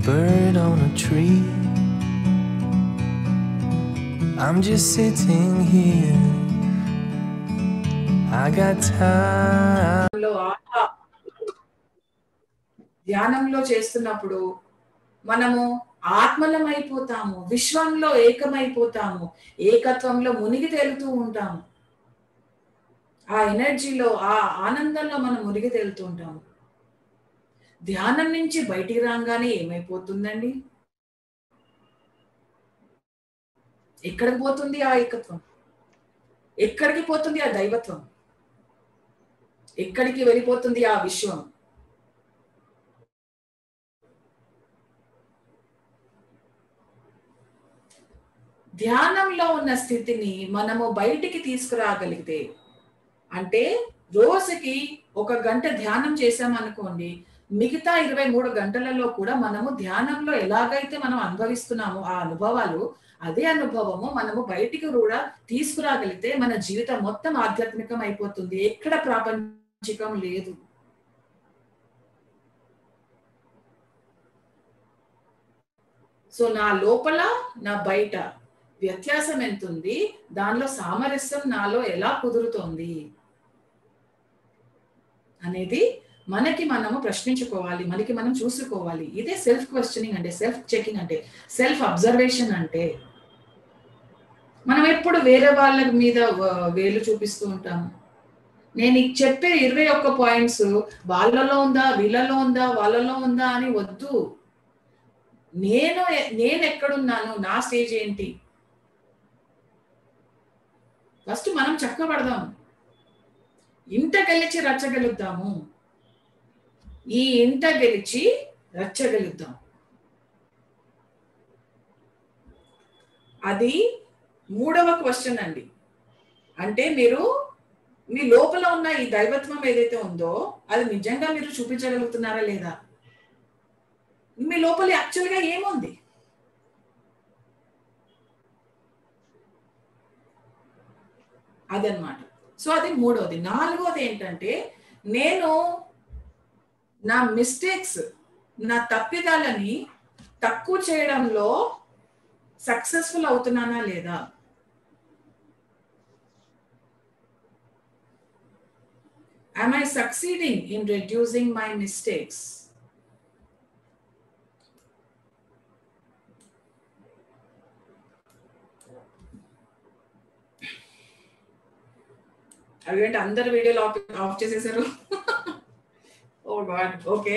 bird on a tree. I'm just sitting here. I got time. లో ఆహా ధ్యానంలో చేస్తున్నప్పుడు మనము ఆత్మలమైపోతాము విశ్వంలో ఏకమైపోతాము ఏకత్వంలో మునిగి తేలుతూ ఉంటాము ఆ ఎనర్జీలో ఆ ఆనందంలో మనం మునిగి తేలుతూ ఉంటాము ధ్యానం నుంచి బయటికి రాగానే ఏమైపోతుందండి ఎక్కడికి పోతుంది ఆ ఏకత్వం ఎక్కడికి పోతుంది ఆ దైవత్వం ఎక్కడికి వెళ్ళిపోతుంది ఆ విశ్వం ధ్యానంలో ఉన్న స్థితిని మనము బయటికి తీసుకురాగలిగితే అంటే రోజుకి ఒక గంట ధ్యానం చేసామనుకోండి మిగతా ఇరవై మూడు గంటలలో కూడా మనము ధ్యానంలో ఎలాగైతే మనం అనుభవిస్తున్నామో ఆ అనుభవాలు అదే అనుభవము మనము బయటికి కూడా తీసుకురాగలిగితే మన జీవితం మొత్తం ఆధ్యాత్మికం అయిపోతుంది ఎక్కడ ప్రాపంచికం లేదు సో నా లోపల నా బయట వ్యత్యాసం ఎంత ఉంది దానిలో సామరస్యం నాలో ఎలా కుదురుతోంది అనేది మనకి మనము ప్రశ్నించుకోవాలి మనకి మనం చూసుకోవాలి ఇదే సెల్ఫ్ క్వశ్చనింగ్ అంటే సెల్ఫ్ చెకింగ్ అంటే సెల్ఫ్ అబ్జర్వేషన్ అంటే మనం ఎప్పుడు వేరే వాళ్ళ మీద వ- వేలు చూపిస్తూ ఉంటాము నేను నీకు చెప్పే ఇరవై ఒక్క పాయింట్స్ వాళ్ళలో ఉందా వీళ్ళలో ఉందా వాళ్ళలో ఉందా అని వద్దు నేను ఎ- నేను ఎక్కడున్నాను నా స్టేజ్ ఏంటి ఫస్ట్ మనం చక్కబడదాం ఇంట గెలిచి రచ్చగలుగుతాము ఈ ఇంట గెలిచి రచ్చగలుగుతాం అది మూడవ క్వశ్చన్ అండి అంటే మీరు మీ లోపల ఉన్న ఈ దైవత్వం ఏదైతే ఉందో అది నిజంగా మీరు చూపించగలుగుతున్నారా లేదా మీ లోపల యాక్చువల్గా ఏముంది అదనమాట సో అది మూడవది నాలుగవది ఏంటంటే నేను నా మిస్టేక్స్ నా తప్పిదాలని తక్కువ చేయడంలో సక్సెస్ఫుల్ అవుతున్నానా లేదా am i succeeding in reducing my mistakes అవేంటి అందరు వీడియోలు ఆఫ్ ఆఫ్ చేసేసారు oh god okay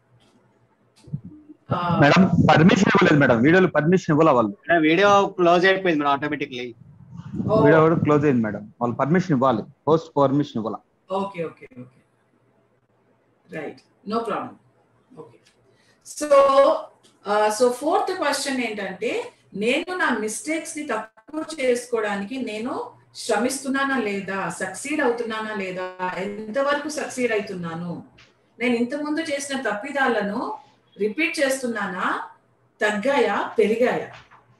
madam permission ఇవ్వలేదు మేడం వీడియోలో పర్మిషన్ ఇవ్వాల వాళ్ళు వీడియో క్లోజ్ అయిపోయింది మేడం ఆటోమేటిక్లీ వీడియో కూడా క్లోజ్ అయింది మేడం వాళ్ళు పర్మిషన్ ఇవ్వాలి పోస్ట్ పర్మిషన్ ఇవ్వాల okay okay okay right no problem okay so so fourth question ఏంటంటే నేను నా మిస్టేక్స్ ని తక్కువ చేసుకోవడానికి నేను శ్రమిస్తున్నానా లేదా సక్సీడ్ అవుతున్నానా లేదా ఎంతవరకు సక్సీడ్ అవుతున్నాను నేను ఇంతకుముందు చేసిన తప్పిదాలను రిపీట్ చేస్తున్నానా తగ్గాయా పెరిగాయా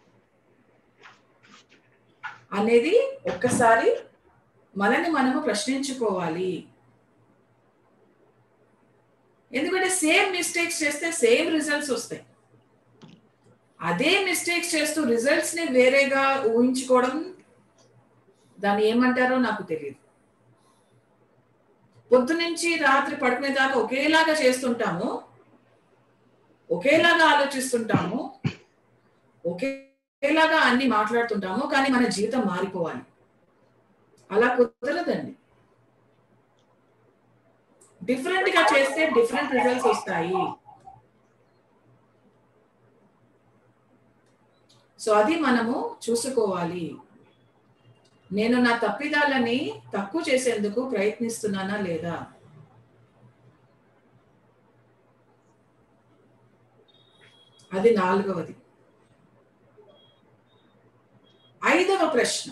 అనేది ఒక్కసారి మనని మనము ప్రశ్నించుకోవాలి ఎందుకంటే సేమ్ మిస్టేక్స్ చేస్తే సేమ్ రిజల్ట్స్ వస్తాయి అదే మిస్టేక్స్ చేస్తూ రిజల్ట్స్ ని వేరేగా ఊహించుకోవడం దాన్ని ఏమంటారో నాకు తెలియదు పొద్దు నుంచి రాత్రి పడుకునే దాకా ఒకేలాగా చేస్తుంటాము ఒకేలాగా ఆలోచిస్తుంటాము ఒకేలాగా అన్ని మాట్లాడుతుంటాము కానీ మన జీవితం మారిపోవాలి అలా కుదరదండి డిఫరెంట్ గా చేస్తే డిఫరెంట్ రిజల్ట్స్ వస్తాయి సో అది మనము చూసుకోవాలి నేను నా తప్పిదాలని తక్కువ చేసేందుకు ప్రయత్నిస్తున్నానా లేదా అది నాలుగవది ఐదవ ప్రశ్న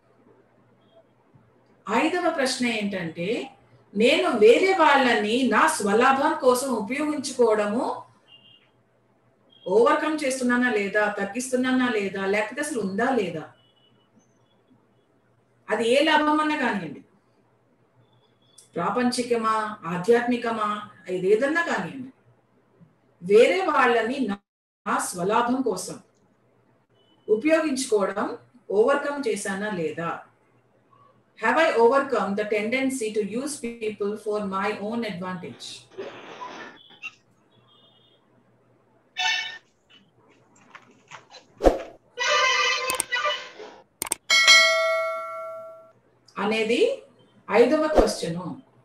ఐదవ ప్రశ్న ఏంటంటే నేను వేరే వాళ్ళని నా స్వలాభం కోసం ఉపయోగించుకోవడము ఓవర్కమ్ చేస్తున్నానా లేదా తగ్గిస్తున్నానా లేదా లేకపోతే అసలు ఉందా లేదా అది ఏ లాభం అన్నా కానివ్వండి ప్రాపంచికమా ఆధ్యాత్మికమా ఇది ఏదన్నా కానివ్వండి వేరే వాళ్ళని నా స్వలాభం కోసం ఉపయోగించుకోవడం ఓవర్కమ్ చేశానా లేదా have I overcome the tendency to use people for my own advantage అనేది ఐదవ క్వశ్చన్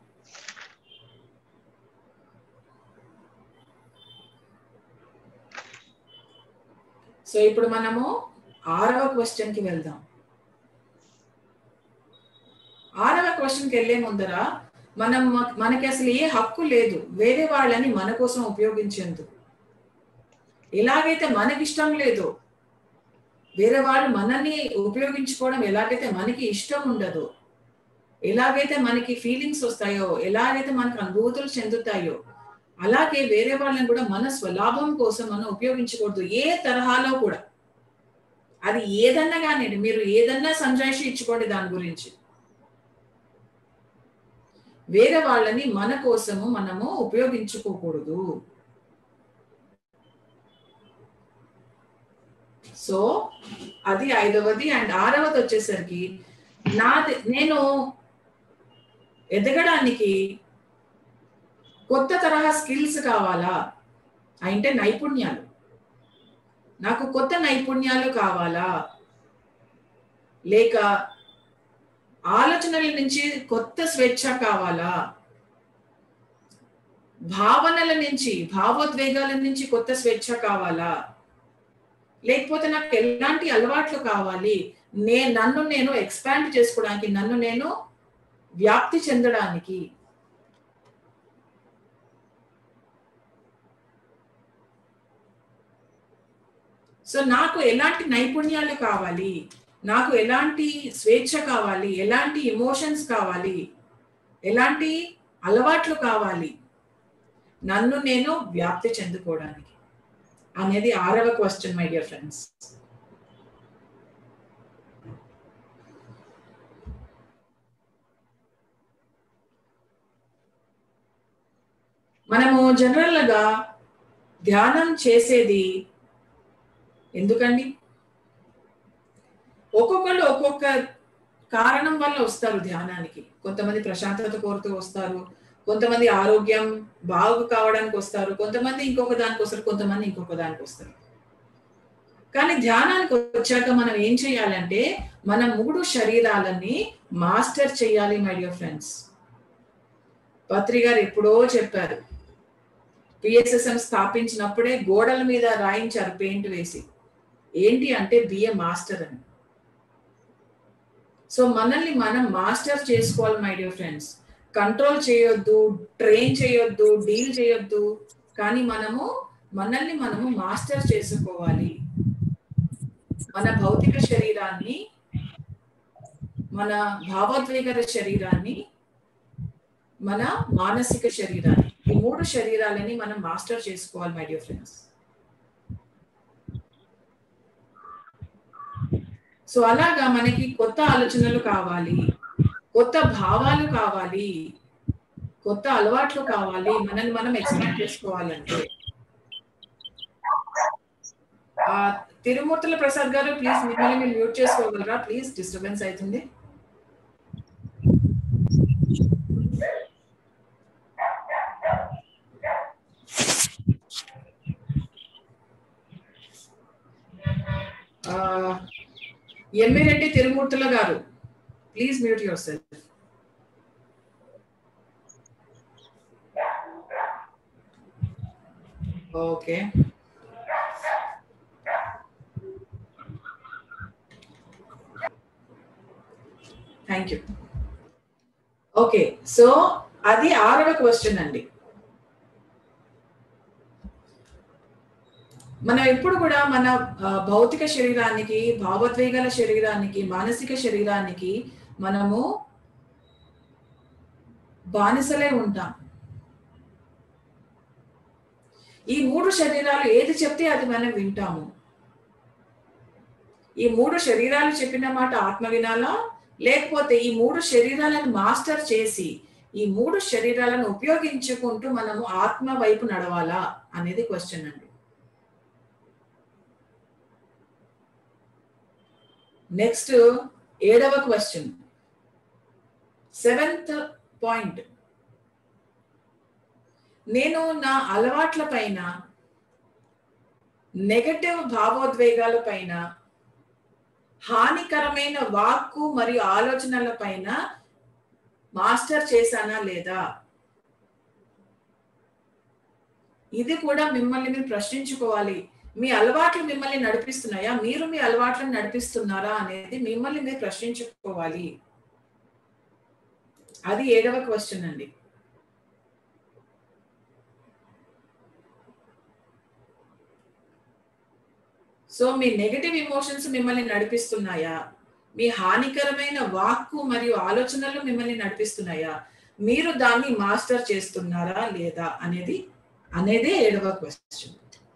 సో ఇప్పుడు మనము ఆరవ క్వశ్చన్ కి వెళ్దాం ఆరవ క్వశ్చన్ కి వెళ్లే ముందర మనం మనకి అసలు ఏ హక్కు లేదు వేరే వాళ్ళని మన కోసం ఉపయోగించేందుకు ఎలాగైతే మనకి ఇష్టం లేదు వేరే వాళ్ళు మనల్ని ఉపయోగించుకోవడం ఎలాగైతే మనకి ఇష్టం ఉండదు ఎలాగైతే మనకి ఫీలింగ్స్ వస్తాయో ఎలాగైతే మనకు అనుభూతులు చెందుతాయో అలాగే వేరే వాళ్ళని కూడా మన స్వలాభం కోసం మనం ఉపయోగించకూడదు ఏ తరహాలో కూడా అది ఏదన్నా కానీ మీరు ఏదన్నా సంజాయిషి ఇచ్చుకోండి దాని గురించి వేరే వాళ్ళని మన కోసము మనము ఉపయోగించుకోకూడదు సో అది ఐదవది అండ్ ఆరవది వచ్చేసరికి నాది నేను ఎదగడానికి కొత్త తరహా స్కిల్స్ కావాలా అంటే నైపుణ్యాలు నాకు కొత్త నైపుణ్యాలు కావాలా లేక ఆలోచనల నుంచి కొత్త స్వేచ్ఛ కావాలా భావనల నుంచి భావోద్వేగాల నుంచి కొత్త స్వేచ్ఛ కావాలా లేకపోతే నాకు ఎలాంటి అలవాట్లు కావాలి నే నన్ను నేను ఎక్స్పాండ్ చేసుకోవడానికి నన్ను నేను వ్యాప్తి చెందడానికి సో నాకు ఎలాంటి నైపుణ్యాలు కావాలి నాకు ఎలాంటి స్వేచ్ఛ కావాలి ఎలాంటి ఎమోషన్స్ కావాలి ఎలాంటి అలవాట్లు కావాలి నన్ను నేను వ్యాప్తి చెందుకోవడానికి అనేది ఆరవ క్వశ్చన్ మై డియర్ ఫ్రెండ్స్ మనము జనరల్ గా ధ్యానం చేసేది ఎందుకండి ఒక్కొక్కళ్ళు ఒక్కొక్క కారణం వల్ల వస్తారు ధ్యానానికి కొంతమంది ప్రశాంతత కోరుతూ వస్తారు కొంతమంది ఆరోగ్యం బాగు కావడానికి వస్తారు కొంతమంది ఇంకొక దానికి వస్తారు కొంతమంది ఇంకొక దానికి వస్తారు కానీ ధ్యానానికి వచ్చాక మనం ఏం చేయాలంటే మన మూడు శరీరాలని మాస్టర్ చేయాలి my dear friends Patri garu ఎప్పుడో చెప్పారు పిఎస్ఎస్ఎం స్థాపించినప్పుడే గోడల మీద రాయించారు పెయింట్ వేసి ఏంటి అంటే బిఏ మాస్టర్ అని సో మనల్ని మనం మాస్టర్ చేసుకోవాలి మై డియర్ ఫ్రెండ్స్ కంట్రోల్ చేయొద్దు ట్రైన్ చేయొద్దు డీల్ చేయొద్దు కానీ మనము మనల్ని మనము మాస్టర్ చేసుకోవాలి మన భౌతిక శరీరాన్ని మన భావోద్వేగ శరీరాన్ని మన మానసిక శరీరాన్ని ఈ మూడు శరీరాలని మనం మాస్టర్ చేసుకోవాలి మై డియర్ ఫ్రెండ్స్ సో అలాగా మనకి కొత్త ఆలోచనలు కావాలి కొత్త భావాలు కావాలి కొత్త అలవాట్లు కావాలి మనల్ని మనం ఎక్స్పాండ్ చేసుకోవాలంటే ఆ తిరుమూర్తుల ప్రసాద్ గారు ప్లీజ్ మిమ్మల్ని మీరు మ్యూట్ చేసుకోగలరా ప్లీజ్ డిస్టర్బెన్స్ అవుతుంది Emmireddy Tirumurthula garu please mute yourself okay thank you okay so అది ఆరవ క్వశ్చన్ అండి మనం ఎప్పుడు కూడా మన ఆ, భౌతిక శరీరానికి భావోద్వేగాల శరీరానికి మానసిక శరీరానికి మనము బానిసలే ఉంటాం ఈ మూడు శరీరాలు ఏది చెప్తే అది మనం వింటాము ఈ మూడు శరీరాలు చెప్పిన మాట ఆత్మ వినాలా లేకపోతే ఈ మూడు శరీరాలను మాస్టర్ చేసి ఈ మూడు శరీరాలను ఉపయోగించుకుంటూ మనము ఆత్మ వైపు నడవాలా అనేది క్వశ్చన్ అండి నెక్స్ట్ ఏడవ క్వశ్చన్ సెవెంత్ పాయింట్ నేను నా అలవాట్ల పైన నెగటివ్ భావోద్వేగాల పైన హానికరమైన వాక్కు మరియు ఆలోచనల పైన మాస్టర్ చేశానా లేదా ఇది కూడా మిమ్మల్ని మీరు ప్రశ్నించుకోవాలి మీ అలవాట్లు మిమ్మల్ని నడిపిస్తున్నాయా మీరు మీ అలవాట్లను నడిపిస్తున్నారా అనేది మిమ్మల్ని మీరు ప్రశ్నించుకోవాలి అది ఏడవ క్వశ్చన్ అండి సో మీ నెగటివ్ ఎమోషన్స్ మిమ్మల్ని నడిపిస్తున్నాయా మీ హానికరమైన వాక్కు మరియు ఆలోచనలు మిమ్మల్ని నడిపిస్తున్నాయా మీరు దాన్ని మాస్టర్ చేస్తున్నారా లేదా అనేది అనేదే ఏడవ క్వశ్చన్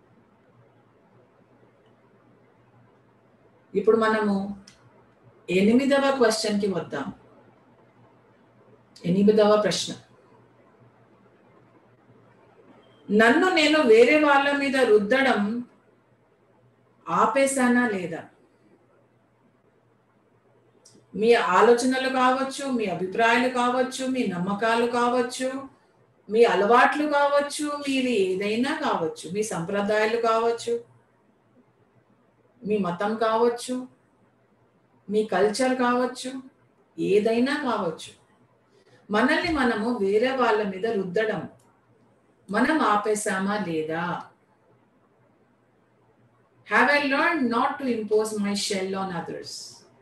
ఇప్పుడు మనము ఎనిమిదవ క్వశ్చన్ కి వద్దాం ఎనిమిదవ ప్రశ్న నన్ను నేను వేరే వాళ్ళ మీద రుద్దడం ఆపేశానా లేదా మీ ఆలోచనలు కావచ్చు మీ అభిప్రాయాలు కావచ్చు మీ నమ్మకాలు కావచ్చు మీ అలవాట్లు కావచ్చు మీది ఏదైనా కావచ్చు మీ సంప్రదాయాలు కావచ్చు మీ మతం కావచ్చు మీ కల్చర్ కావచ్చు ఏదైనా కావచ్చు మనల్ని మనము వేరే వాళ్ళ మీద రుద్దడం మనం ఆపేశామా లేదా have I learn not to impose my self on others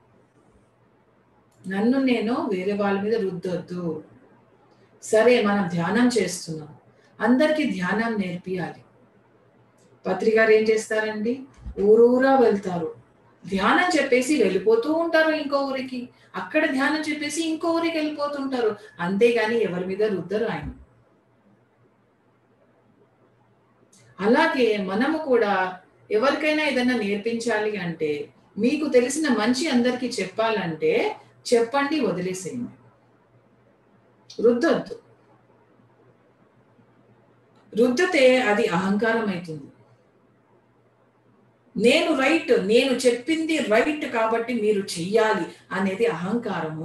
నన్ను నేను వేరే వాళ్ళ మీద రుద్దొద్దు సరే మనం ధ్యానం చేస్తున్నాం అందరికీ ధ్యానం నేర్పియాలి పత్రికారు ఏం చేస్తారండి ఊరూరా వెళ్తారు ధ్యానం చెప్పేసి వెళ్ళిపోతూ ఉంటారు ఇంకో ఊరికి అక్కడ ధ్యానం చెప్పేసి ఇంకో ఊరికి వెళ్ళిపోతుంటారు అంతేగాని ఎవరి మీద రుద్దరు ఆయన అలాగే మనము కూడా ఎవరికైనా ఏదైనా నేర్పించాలి అంటే మీకు తెలిసిన మంచి అందరికీ చెప్పాలంటే చెప్పండి వదిలేసేయండి రుద్దొద్దు రుద్దితే అది అహంకారం అవుతుంది నేను రైట్ నేను చెప్పింది రైట్ కాబట్టి మీరు చెయ్యాలి అనేది అహంకారము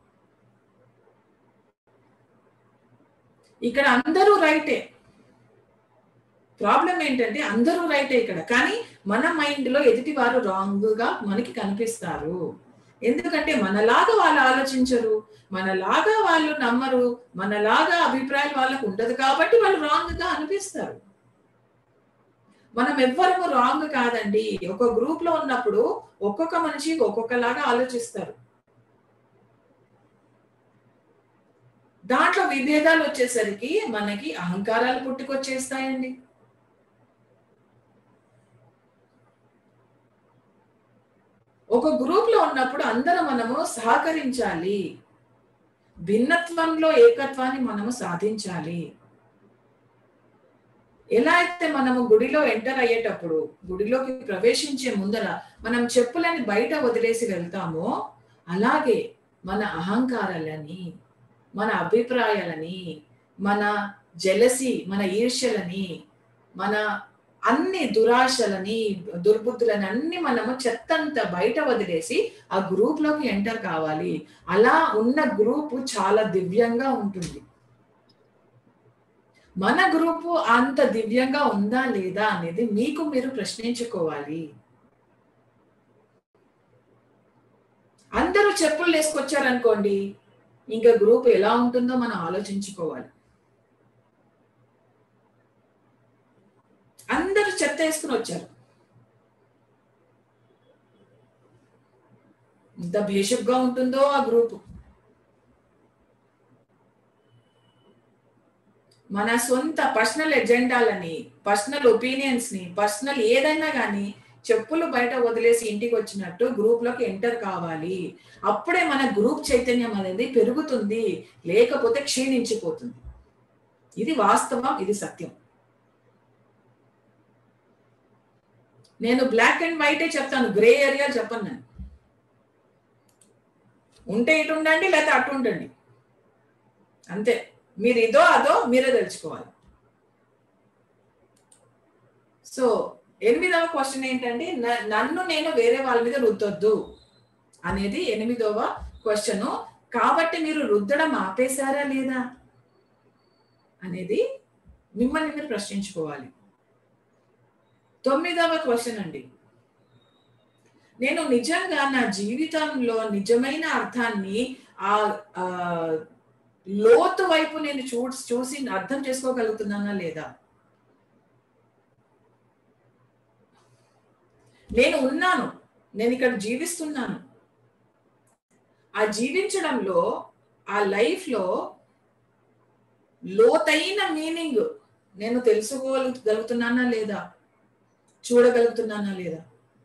ఇక్కడ అందరూ రైటే ప్రాబ్లం ఏంటంటే అందరూ రైటే ఇక్కడ కానీ మన మైండ్ లో ఎదుటి వారు రాంగ్ గా మనకి కనిపిస్తారు ఎందుకంటే మనలాగా వాళ్ళు ఆలోచించరు మనలాగా వాళ్ళు నమ్మరు మనలాగా అభిప్రాయాలు వాళ్ళకు ఉండదు కాబట్టి వాళ్ళు రాంగ్ గా అనిపిస్తారు మనం ఎవ్వరము రాంగ్ కాదండి ఒక గ్రూప్ లో ఉన్నప్పుడు ఒక్కొక్క మనిషి ఒక్కొక్కలాగా ఆలోచిస్తారు దాంట్లో విభేదాలు వచ్చేసరికి మనకి అహంకారాలు పుట్టుకొచ్చేస్తాయండి ఒక గ్రూప్ లో ఉన్నప్పుడు అందరం మనము సహకరించాలి భిన్నత్వంలో ఏకత్వాన్ని మనము సాధించాలి ఎలా అయితే మనము గుడిలో ఎంటర్ అయ్యేటప్పుడు గుడిలోకి ప్రవేశించే ముందర మనం చెప్పులని బయట వదిలేసి వెళ్తామో అలాగే మన అహంకారాలని మన అభిప్రాయాలని మన జలసి మన ఈర్ష్యలని మన అన్ని దురాశలని దుర్బుద్ధులని అన్ని మనము చెత్తంతా బయట వదిలేసి ఆ గ్రూప్ లోకి ఎంటర్ కావాలి అలా ఉన్న గ్రూప్ చాలా దివ్యంగా ఉంటుంది మన గ్రూపు అంత దివ్యంగా ఉందా లేదా అనేది మీకు మీరు ప్రశ్నించుకోవాలి అందరూ చెప్పులు వేసుకొచ్చారనుకోండి ఇంకా గ్రూప్ ఎలా ఉంటుందో మనం ఆలోచించుకోవాలి అందరూ చెత్త వేసుకుని వచ్చారు ఎంత భేషుగ్గా ఉంటుందో ఆ గ్రూప్ మన సొంత పర్సనల్ ఎజెండాలని పర్సనల్ ఒపీనియన్స్ ని పర్సనల్ ఏదైనా కానీ చెప్పులు బయట వదిలేసి ఇంటికి వచ్చినట్టు గ్రూప్ లోకి ఎంటర్ కావాలి అప్పుడే మన గ్రూప్ చైతన్యం అనేది పెరుగుతుంది లేకపోతే క్షీణించిపోతుంది ఇది వాస్తవం ఇది సత్యం నేను బ్లాక్ అండ్ వైటే చెప్తాను గ్రే ఏరియా చెప్పను నేను ఉంటే ఇటు ఉండండి లేకపోతే అటు ఉండండి అంతే మీరు ఇదో అదో మీరే తెలుసుకోవాలి సో ఎనిమిదవ క్వశ్చన్ ఏంటంటే నన్ను నేను వేరే వాళ్ళ మీద రుద్దొద్దు అనేది ఎనిమిదవ క్వశ్చన్ కాబట్టి మీరు రుద్దడం ఆపేశారా లేదా అనేది మిమ్మల్ని మీరు ప్రశ్నించుకోవాలి తొమ్మిదవ క్వశ్చన్ అండి నేను నిజంగా నా జీవితంలో నిజమైన అర్థాన్ని ఆ ఆ, లోతు వైపు నేను చూ చూసి అర్థం చేసుకోగలుగుతున్నానా లేదా నేను ఉన్నాను నేను ఇక్కడ జీవిస్తున్నాను ఆ జీవించడంలో ఆ లైఫ్ లో లోతైన మీనింగ్ నేను తెలుసుకోగలుగుతున్నానా లేదా చూడగలుగుతున్నానా లేదా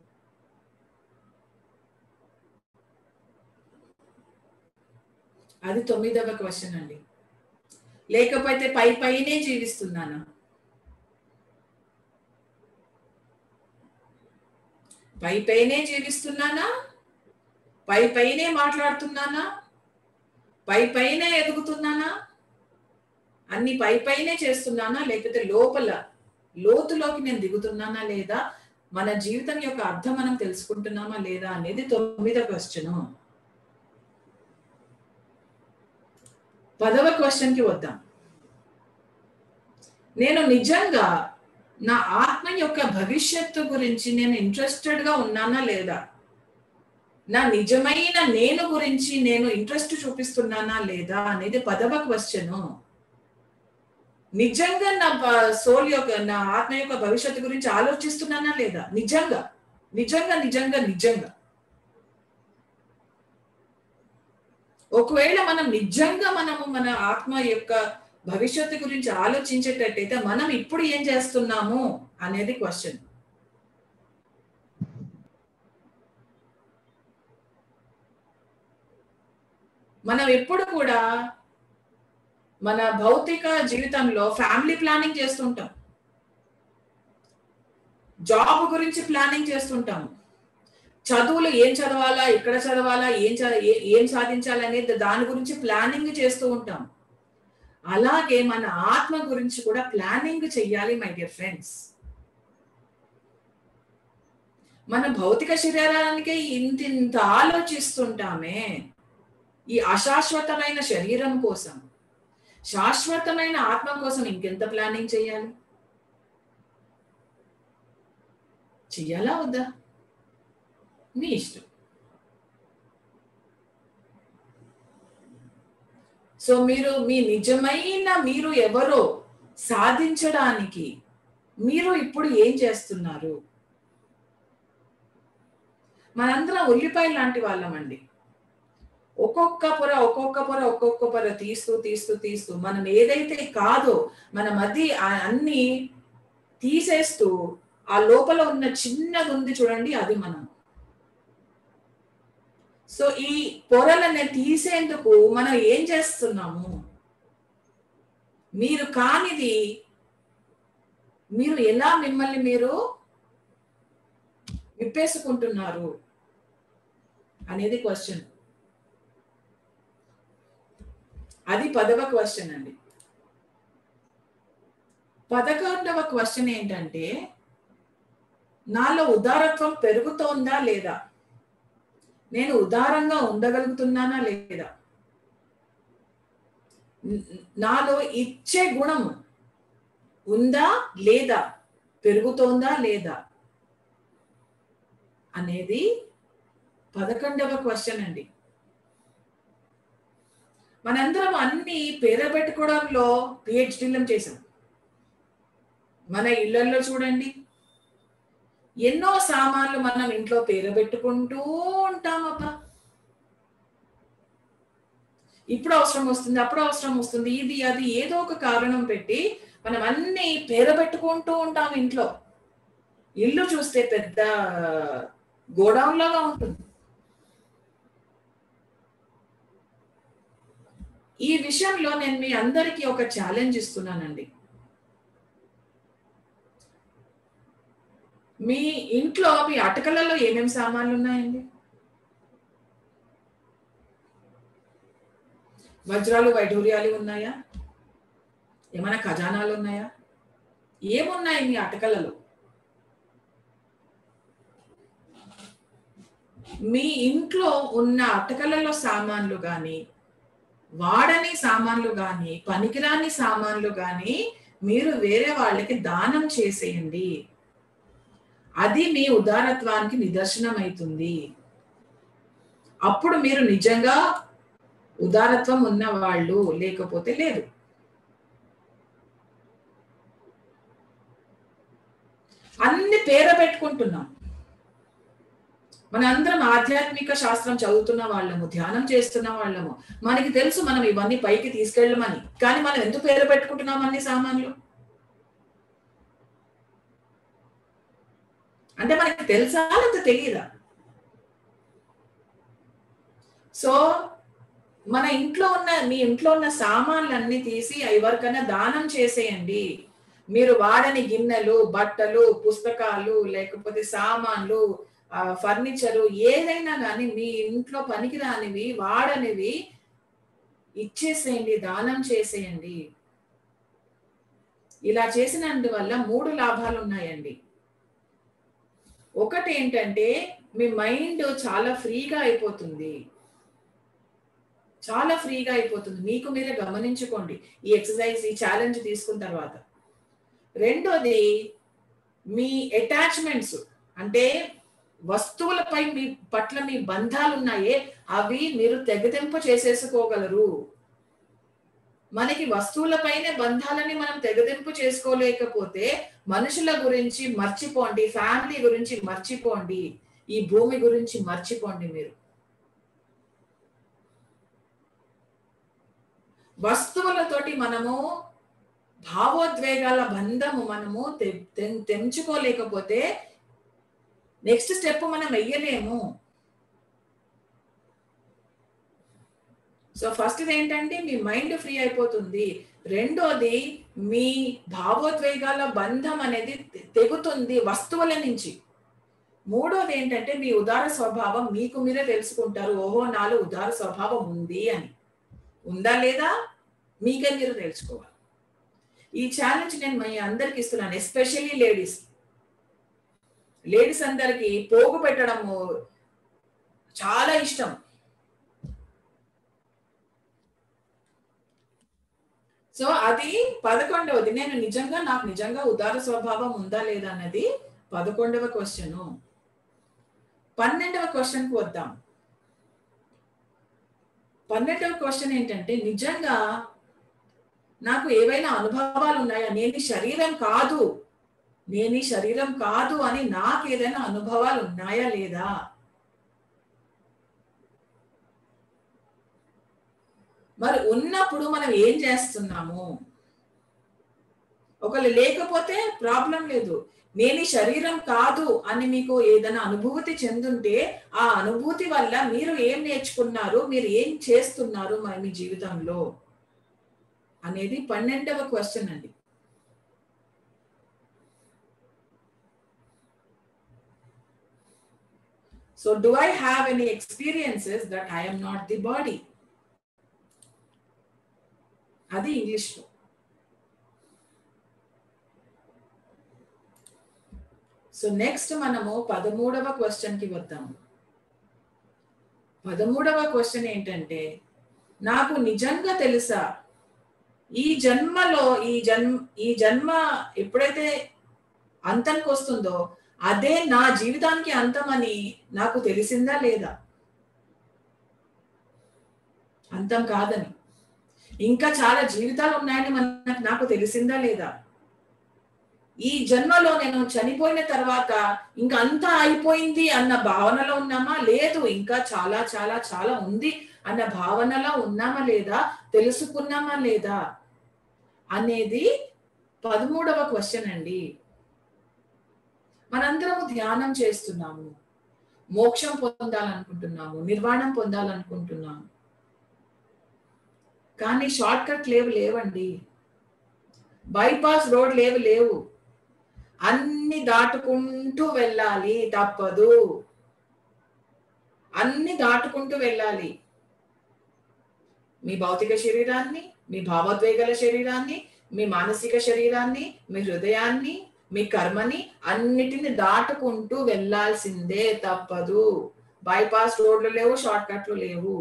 అది తొమ్మిదవ క్వశ్చన్ అండి లేకపోతే పై పైనే జీవిస్తున్నానా పై పైనే జీవిస్తున్నానా పై పైనే మాట్లాడుతున్నానా పై పైనే ఎదుగుతున్నానా అన్ని పై పైనే చేస్తున్నానా లేకపోతే లోపల లోతులోకి నేను దిగుతున్నానా లేదా మన జీవితం యొక్క అర్థం మనం తెలుసుకుంటున్నామా లేదా అనేది తొమ్మిదవ క్వశ్చన్ పదవ క్వశ్చన్ కి వద్దాం నేను నిజంగా నా ఆత్మ యొక్క భవిష్యత్తు గురించి నేను ఇంట్రెస్టెడ్ గా ఉన్నానా లేదా నా నిజమైన నేను గురించి నేను ఇంట్రెస్ట్ చూపిస్తున్నానా లేదా అనేది పదవ క్వశ్చన్ నిజంగా నా సోల్ యొక్క నా ఆత్మ యొక్క భవిష్యత్తు గురించి ఆలోచిస్తున్నానా లేదా నిజంగా నిజంగా నిజంగా నిజంగా ఒకవేళ మనం నిజంగా మనము మన ఆత్మ యొక్క భవిష్యత్తు గురించి ఆలోచించేటట్టయితే మనం ఇప్పుడు ఏం చేస్తున్నాము అనేది క్వశ్చన్ మనం ఎప్పుడు కూడా మన భౌతిక జీవితంలో ఫ్యామిలీ ప్లానింగ్ చేస్తుంటాం జాబ్ గురించి ప్లానింగ్ చేస్తుంటాము చదువులు ఏం చదవాలా ఎక్కడ చదవాలా ఏం చ- ఏ- ఏం సాధించాలి అనేది దాని గురించి ప్లానింగ్ చేస్తూ ఉంటాం అలాగే మన ఆత్మ గురించి కూడా ప్లానింగ్ చెయ్యాలి మై డియర్ ఫ్రెండ్స్ మన భౌతిక శరీరానికి ఇంత ఇంత ఆలోచిస్తుంటామే ఈ అశాశ్వతమైన శరీరం కోసం శాశ్వతమైన ఆత్మ కోసం ఇంకెంత ప్లానింగ్ చేయాలి చెయ్యాలా వద్దా మీ ఇష్టం సో మీరు మీ నిజమైన మీరు ఎవరో సాధించడానికి మీరు ఇప్పుడు ఏం చేస్తున్నారు మనందరం ఉల్లిపాయ లాంటి వాళ్ళమండి ఒక్కొక్క పొర ఒక్కొక్క పొర ఒక్కొక్క పొర తీస్తూ తీస్తూ తీస్తూ మనం ఏదైతే కాదో మనం అది ఆ- అన్ని తీసేస్తూ ఆ లోపల ఉన్న చిన్నది ఉంది చూడండి అది మనం సో ఈ పొరలని తీసేందుకు మనం ఏం చేస్తున్నాము మీరు కానిది మీరు ఎలా మిమ్మల్ని మీరు విప్పేసుకుంటున్నారు అనేది క్వశ్చన్ అది పదవ క్వశ్చన్ అండి పదకొండవ క్వశ్చన్ ఏంటంటే నాలో ఉదారత్వం పెరుగుతోందా లేదా నేను ఉదారంగా ఉండగలుగుతున్నానా లేదా న- నాలో ఇచ్చే గుణం ఉందా లేదా పెరుగుతోందా లేదా అనేది పదకొండవ క్వశ్చన్ అండి మనందరం అన్ని పేరబెట్టుకోవడంలో పిహెచ్డీలం చేసాం మన ఇళ్లలో చూడండి ఎన్నో సామాన్లు మనం ఇంట్లో పేరబెట్టుకుంటూ ఉంటామబ్బా ఇప్పుడు అవసరం వస్తుంది అప్పుడు అవసరం వస్తుంది ఇది అది ఏదో ఒక కారణం పెట్టి మనం అన్ని పేరబెట్టుకుంటూ ఉంటాం ఇంట్లో ఇల్లు చూస్తే పెద్ద గోడౌన్ లాగా ఉంటుంది ఈ విషయంలో నేను మీ అందరికీ ఒక ఛాలెంజ్ ఇస్తున్నానండి మీ ఇంట్లో మీ అటకలలో ఏమేమి సామాన్లు ఉన్నాయండి వజ్రాలు వైఢూర్యాలు ఉన్నాయా ఏమైనా ఖజానాలు ఉన్నాయా ఏమున్నాయి మీ అటకలలో మీ ఇంట్లో ఉన్న అటకలలో సామాన్లు కానీ వాడని సామాన్లు కానీ పనికిరాని సామాన్లు కానీ మీరు వేరే వాళ్ళకి దానం చేసేయండి అది మీ ఉదారత్వానికి నిదర్శనం అవుతుంది అప్పుడు మీరు నిజంగా ఉదారత్వం ఉన్న వాళ్ళు లేకపోతే లేదు అన్ని పేర పెట్టుకుంటున్నాం మనందరం ఆధ్యాత్మిక శాస్త్రం చదువుతున్న వాళ్ళము ధ్యానం చేస్తున్న వాళ్ళము మనకి తెలుసు మనం ఇవన్నీ పైకి తీసుకెళ్ళమని కానీ మనం ఎందుకు పేరు పెట్టుకుంటున్నాం అన్ని సామాన్లు అంటే మనకి తెలుసా లేకపోతే తెలియదా సో మన ఇంట్లో ఉన్న మీ ఇంట్లో ఉన్న సామాన్లన్నీ తీసి ఎవరికైనా దానం చేసేయండి మీరు వాడని గిన్నెలు బట్టలు పుస్తకాలు లేకపోతే సామాన్లు ఫర్నిచరు ఏదైనా కానీ మీ ఇంట్లో పనికిరానివి వాడనివి ఇచ్చేసేయండి దానం చేసేయండి ఇలా చేసినందువల్ల మూడు లాభాలు ఉన్నాయండి ఒకటి ఏంటంటే మీ మైండ్ చాలా ఫ్రీగా అయిపోతుంది చాలా ఫ్రీగా అయిపోతుంది మీకు మీరే గమనించుకోండి ఈ ఎక్సర్సైజ్ ఈ ఛాలెంజ్ తీసుకున్న తర్వాత రెండోది మీ అటాచ్మెంట్స్ అంటే వస్తువులపై మీ పట్ల మీ బంధాలు ఉన్నాయే అవి మీరు తెగతింపు చేసేసుకోగలరు మనకి వస్తువులపైనే బంధాలని మనం తెగదింపు చేసుకోలేకపోతే మనుషుల గురించి మర్చిపోండి ఫ్యామిలీ గురించి మర్చిపోండి ఈ భూమి గురించి మర్చిపోండి మీరు వస్తువులతోటి మనము భావోద్వేగాల బంధము మనము తెంచుకోలేకపోతే నెక్స్ట్ స్టెప్ మనం వెయ్యలేము సో ఫస్ట్ ఏంటంటే మీ మైండ్ ఫ్రీ అయిపోతుంది రెండోది మీ భావోద్వేగాల బంధం అనేది తెగుతుంది వస్తువుల నుంచి మూడోది ఏంటంటే మీ ఉదార స్వభావం మీకు మీరే తెలుసుకుంటారు ఓహో నాలో ఉదార స్వభావం ఉంది అని ఉందా లేదా మీకే మీరు తెలుసుకోవాలి ఈ ఛాలెంజ్ నేను మీ అందరికి ఇస్తున్నాను ఎస్పెషల్లీ లేడీస్ లేడీస్ అందరికి పోగు పెట్టడము చాలా ఇష్టం సో అది పదకొండవది నేను నిజంగా నాకు నిజంగా ఉదార స్వభావం ఉందా లేదా అన్నది పదకొండవ క్వశ్చన్ పన్నెండవ క్వశ్చన్కి వద్దాం పన్నెండవ క్వశ్చన్ ఏంటంటే నిజంగా నాకు ఏవైనా అనుభవాలు ఉన్నాయా నేను ఈ శరీరం కాదు నేను ఈ శరీరం కాదు అని నాకు ఏదైనా అనుభవాలు ఉన్నాయా లేదా మరి ఉన్నప్పుడు మనం ఏం చేస్తున్నాము ఒకళ్ళు లేకపోతే ప్రాబ్లం లేదు నేను ఈ శరీరం కాదు అని మీకు ఏదైనా అనుభూతి చెందుంటే ఆ అనుభూతి వల్ల మీరు ఏం నేర్చుకున్నారు మీరు ఏం చేస్తున్నారు మరి మీ జీవితంలో అనేది పన్నెండవ క్వశ్చన్ అండి so do I have any experiences that I'm not the body అది ఇంగ్లీష్లో సో నెక్స్ట్ మనము పదమూడవ క్వశ్చన్కి వద్దాము పదమూడవ క్వశ్చన్ ఏంటంటే నాకు నిజంగా తెలుసా ఈ జన్మలో ఈ జన్మ ఈ జన్మ ఎప్పుడైతే అంతానికి వస్తుందో అదే నా జీవితానికి అంతమని నాకు తెలిసిందా లేదా అంతం కాదని ఇంకా చాలా జీవితాలు ఉన్నాయని మనకు నాకు తెలిసిందా లేదా ఈ జన్మలో నేను చనిపోయిన తర్వాత ఇంకా అంతా అయిపోయింది అన్న భావనలో ఉన్నామా లేదు ఇంకా చాలా చాలా చాలా ఉంది అన్న భావనలో ఉన్నామా లేదా తెలుసుకున్నామా లేదా అనేది పదమూడవ క్వశ్చన్ అండి మనందరము ధ్యానం చేస్తున్నాము మోక్షం పొందాలనుకుంటున్నాము నిర్వాణం పొందాలనుకుంటున్నాము కానీ షార్ట్ కట్ లేవు లేవండి బైపాస్ రోడ్ లేవు లేవు అన్ని దాటుకుంటూ వెళ్ళాలి తప్పదు అన్ని దాటుకుంటూ వెళ్ళాలి మీ భౌతిక శరీరాన్ని మీ భావోద్వేగాల శరీరాన్ని మీ మానసిక శరీరాన్ని మీ హృదయాన్ని మీ కర్మని అన్నిటిని దాటుకుంటూ వెళ్ళాల్సిందే తప్పదు బైపాస్ రోడ్లు లేవు షార్ట్ కట్లు లేవు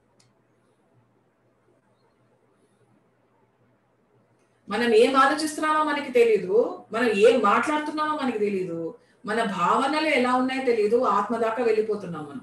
మనం ఏం ఆలోచిస్తున్నామో మనకి తెలీదు మనం ఏం మాట్లాడుతున్నామో మనకి తెలీదు మన భావనలు ఎలా ఉన్నాయో తెలియదు ఆత్మ దాకా వెళ్ళిపోతున్నాం మనం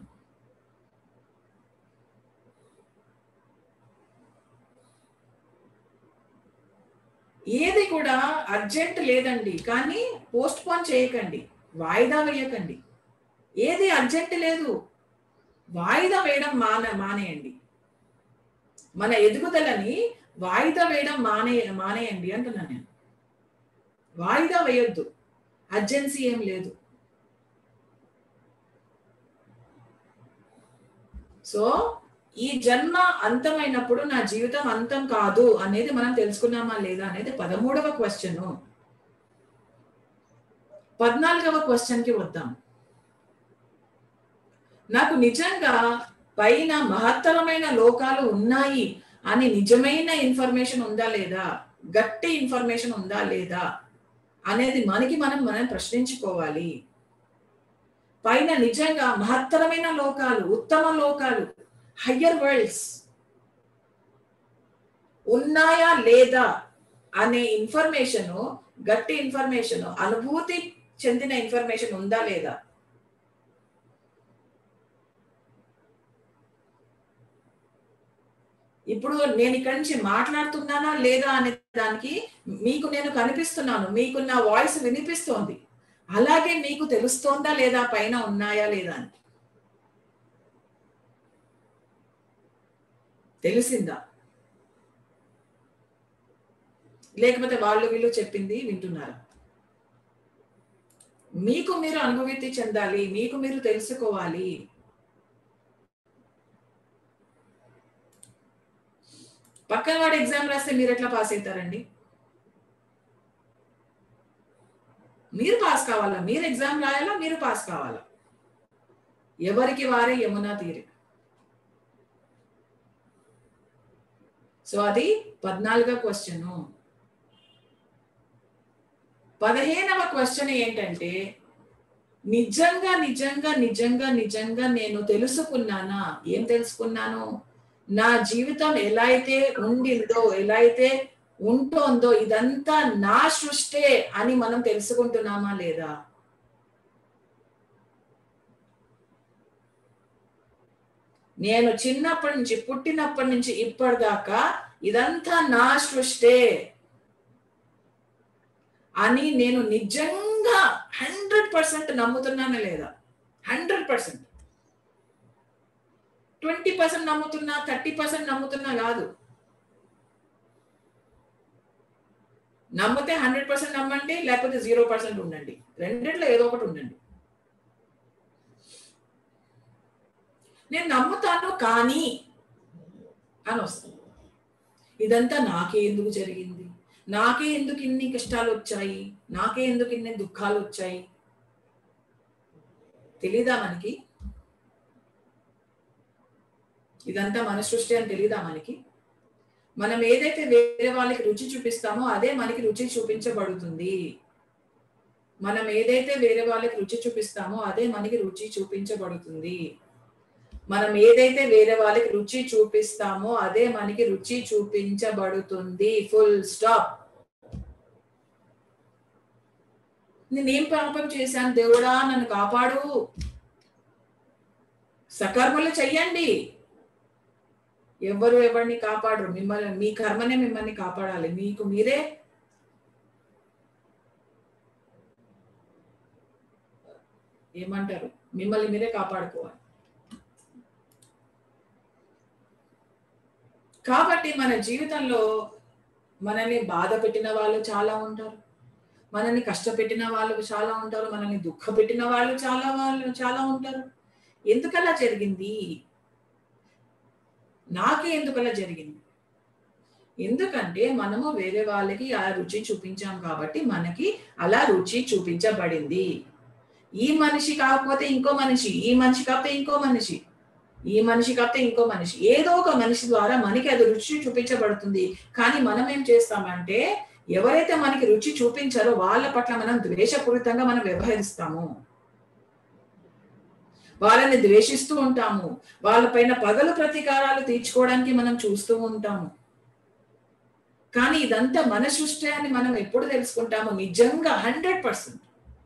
ఏది కూడా అర్జెంట్ లేదండి కానీ పోస్ట్ పోన్ చేయకండి వాయిదా వేయకండి ఏది అర్జెంట్ లేదు వాయిదా వేయడం మాన మానేయండి మన ఎదుగుదలని వాయిదా వేయడం మానే మానేయండి అంటున్నాను నేను వాయిదా వేయొద్దు అర్జెన్సీ ఏం లేదు సో ఈ జన్మ అంతమైనప్పుడు నా జీవితం అంతం కాదు అనేది మనం తెలుసుకున్నామా లేదా అనేది పదమూడవ క్వశ్చన్ పద్నాలుగవ క్వశ్చన్ కి వద్దాం నాకు నిజంగా పైన మహత్తరమైన లోకాలు ఉన్నాయి అని నిజమైన ఇన్ఫర్మేషన్ ఉందా లేదా గట్టి ఇన్ఫర్మేషన్ ఉందా లేదా అనేది మనకి మనం మనం ప్రశ్నించుకోవాలి పైన నిజంగా మహత్తరమైన లోకాలు ఉత్తమ లోకాలు హయ్యర్ వరల్డ్స్ ఉన్నాయా లేదా అనే ఇన్ఫర్మేషన్ గట్టి ఇన్ఫర్మేషన్ అనుభూతి చెందిన ఇన్ఫర్మేషన్ ఉందా లేదా ఇప్పుడు నేను ఇక్కడి నుంచి మాట్లాడుతున్నానా లేదా అనే దానికి మీకు నేను కనిపిస్తున్నాను మీకు నా వాయిస్ వినిపిస్తోంది అలాగే మీకు తెలుస్తోందా లేదా పైన ఉన్నాయా లేదా అని తెలిసిందా లేకపోతే వాళ్ళు వీళ్ళు చెప్పింది వింటున్నారా మీకు మీరు అనుభూతి చెందాలి మీకు మీరు తెలుసుకోవాలి పక్కన వాడు ఎగ్జామ్ రాస్తే మీరు ఎట్లా పాస్ అవుతారండి మీరు పాస్ కావాలా మీరు ఎగ్జామ్ రాయాలా మీరు పాస్ కావాలా ఎవరికి వారే యమునా తీరు సో అది పద్నాలుగో క్వశ్చన్ పదిహేనవ క్వశ్చన్ ఏంటంటే నిజంగా నిజంగా నిజంగా నిజంగా నేను తెలుసుకున్నానా ఏం తెలుసుకున్నాను నా జీవితం ఎలా అయితే ఉండిందో ఎలా అయితే ఉంటోందో ఇదంతా నా సృష్టే అని మనం తెలుసుకుంటున్నామా లేదా నేను చిన్నప్పటి నుంచి పుట్టినప్పటి నుంచి ఇప్పటిదాకా ఇదంతా నా సృష్టే అని నేను నిజంగా హండ్రెడ్ పర్సెంట్ నమ్ముతున్నానా లేదా హండ్రెడ్ పర్సెంట్ ట్వంటీ పర్సెంట్ నమ్ముతున్నా థర్టీ పర్సెంట్ నమ్ముతున్నా కాదు నమ్మితే హండ్రెడ్ పర్సెంట్ నమ్మండి లేకపోతే జీరో పర్సెంట్ ఉండండి రెండిట్లో ఏదో ఒకటి ఉండండి నేను నమ్ముతాను కానీ అని వస్తుంది ఇదంతా నాకే ఎందుకు జరిగింది నాకే ఎందుకు ఇన్ని కష్టాలు వచ్చాయి నాకే ఎందుకు ఇన్ని దుఃఖాలు వచ్చాయి తెలీదా మనకి ఇదంతా మన సృష్టి అని తెలీదా మనకి మనం ఏదైతే వేరే వాళ్ళకి రుచి చూపిస్తామో అదే మనకి రుచి చూపించబడుతుంది మనం ఏదైతే వేరే వాళ్ళకి రుచి చూపిస్తామో అదే మనకి రుచి చూపించబడుతుంది మనం ఏదైతే వేరే వాళ్ళకి రుచి చూపిస్తామో అదే మనకి రుచి చూపించబడుతుంది ఫుల్ స్టాప్ నేనేం పాపం చేశాను దేవుడా నన్ను కాపాడు సకర్మలు చెయ్యండి ఎవరు ఎవరిని కాపాడరు మిమ్మల్ని మీ కర్మనే మిమ్మల్ని కాపాడాలి మీకు మీరే ఏమంటారు మిమ్మల్ని మీరే కాపాడుకోవాలి కాబట్టి మన జీవితంలో మనల్ని బాధ పెట్టిన వాళ్ళు చాలా ఉంటారు మనల్ని కష్టపెట్టిన వాళ్ళు చాలా ఉంటారు మనల్ని దుఃఖ పెట్టిన వాళ్ళు చాలా వాళ్ళు చాలా ఉంటారు ఎందుకలా జరిగింది నాకే ఎందుకలా జరిగింది ఎందుకంటే మనము వేరే వాళ్ళకి ఆ రుచి చూపించాం కాబట్టి మనకి అలా రుచి చూపించబడింది ఈ మనిషి కాకపోతే ఇంకో మనిషి ఈ మనిషి కాకపోతే ఇంకో మనిషి ఈ మనిషి కాకపోతే ఇంకో మనిషి ఏదో ఒక మనిషి ద్వారా మనకి అది రుచి చూపించబడుతుంది కానీ మనం ఏం చేస్తామంటే ఎవరైతే మనకి రుచి చూపించారో వాళ్ళ పట్ల మనం ద్వేషపూరితంగా మనం వ్యవహరిస్తాము వాళ్ళని ద్వేషిస్తూ ఉంటాము వాళ్ళపైన పగలు ప్రతీకారాలు తీర్చుకోవడానికి మనం చూస్తూ ఉంటాము కానీ ఇదంతా మన సృష్టి అని మనం ఎప్పుడు తెలుసుకుంటాము నిజంగా హండ్రెడ్ పర్సెంట్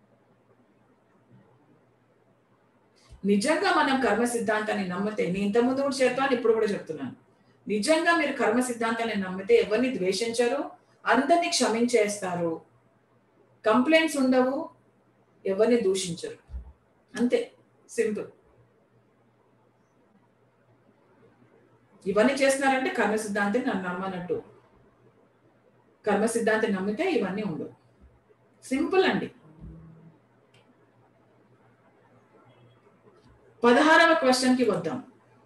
నిజంగా మనం కర్మ సిద్ధాంతాన్ని నమ్మితే నేను ఇంతకుముందు కూడా చెప్పాను ఇప్పుడు కూడా చెప్తున్నాను నిజంగా మీరు కర్మ సిద్ధాంతాన్ని నమ్మితే ఎవరిని ద్వేషించరు అందరినీ క్షమించేస్తారు కంప్లైంట్స్ ఉండవు ఎవరిని దూషించరు అంతే సింపుల్ ఇవన్నీ చేస్తున్నారంటే కర్మ సిద్ధాంతం నన్ను నమ్మనట్టు కర్మ సిద్ధాంతం నమ్మితే ఇవన్నీ ఉండవు సింపుల్ అండి పదహారవ క్వశ్చన్ కి వద్దాం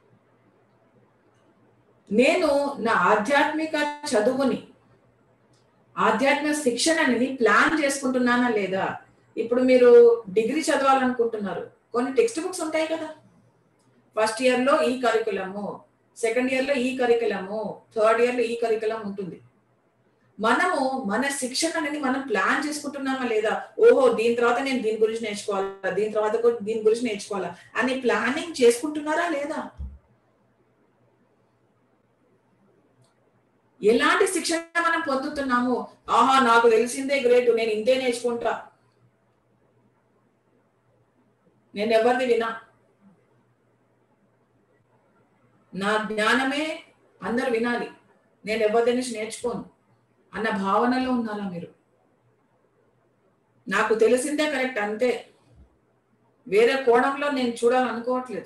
నేను నా ఆధ్యాత్మిక చదువుని ఆధ్యాత్మిక శిక్షణని ప్లాన్ చేసుకుంటున్నానా లేదా ఇప్పుడు మీరు డిగ్రీ చదవాలనుకుంటున్నారు కొన్ని టెక్స్ట్ బుక్స్ ఉంటాయి కదా ఫస్ట్ ఇయర్ లో ఈ కరికులము సెకండ్ ఇయర్ లో ఈ కరికులము థర్డ్ ఇయర్ లో ఈ కరికులం ఉంటుంది మనము మన శిక్షణ అనేది మనం ప్లాన్ చేసుకుంటున్నామా లేదా ఓహో దీని తర్వాత నేను దీని గురించి నేర్చుకోవాలా దీని తర్వాత కూడా దీని గురించి నేర్చుకోవాలా అని ప్లానింగ్ చేసుకుంటున్నారా లేదా ఎలాంటి శిక్షణ మనం పొందుతున్నాము ఆహా నాకు తెలిసిందే గ్రేట్ నేను ఇంతే నేర్చుకుంటా నేను ఎవరిది వినా నా జ్ఞానమే అందరు వినాలి నేను ఎవరి నుంచి నేర్చుకోను అన్న భావనలో ఉన్నారా మీరు నాకు తెలిసిందే కరెక్ట్ అంతే వేరే కోణంలో నేను చూడాలనుకోవట్లేదు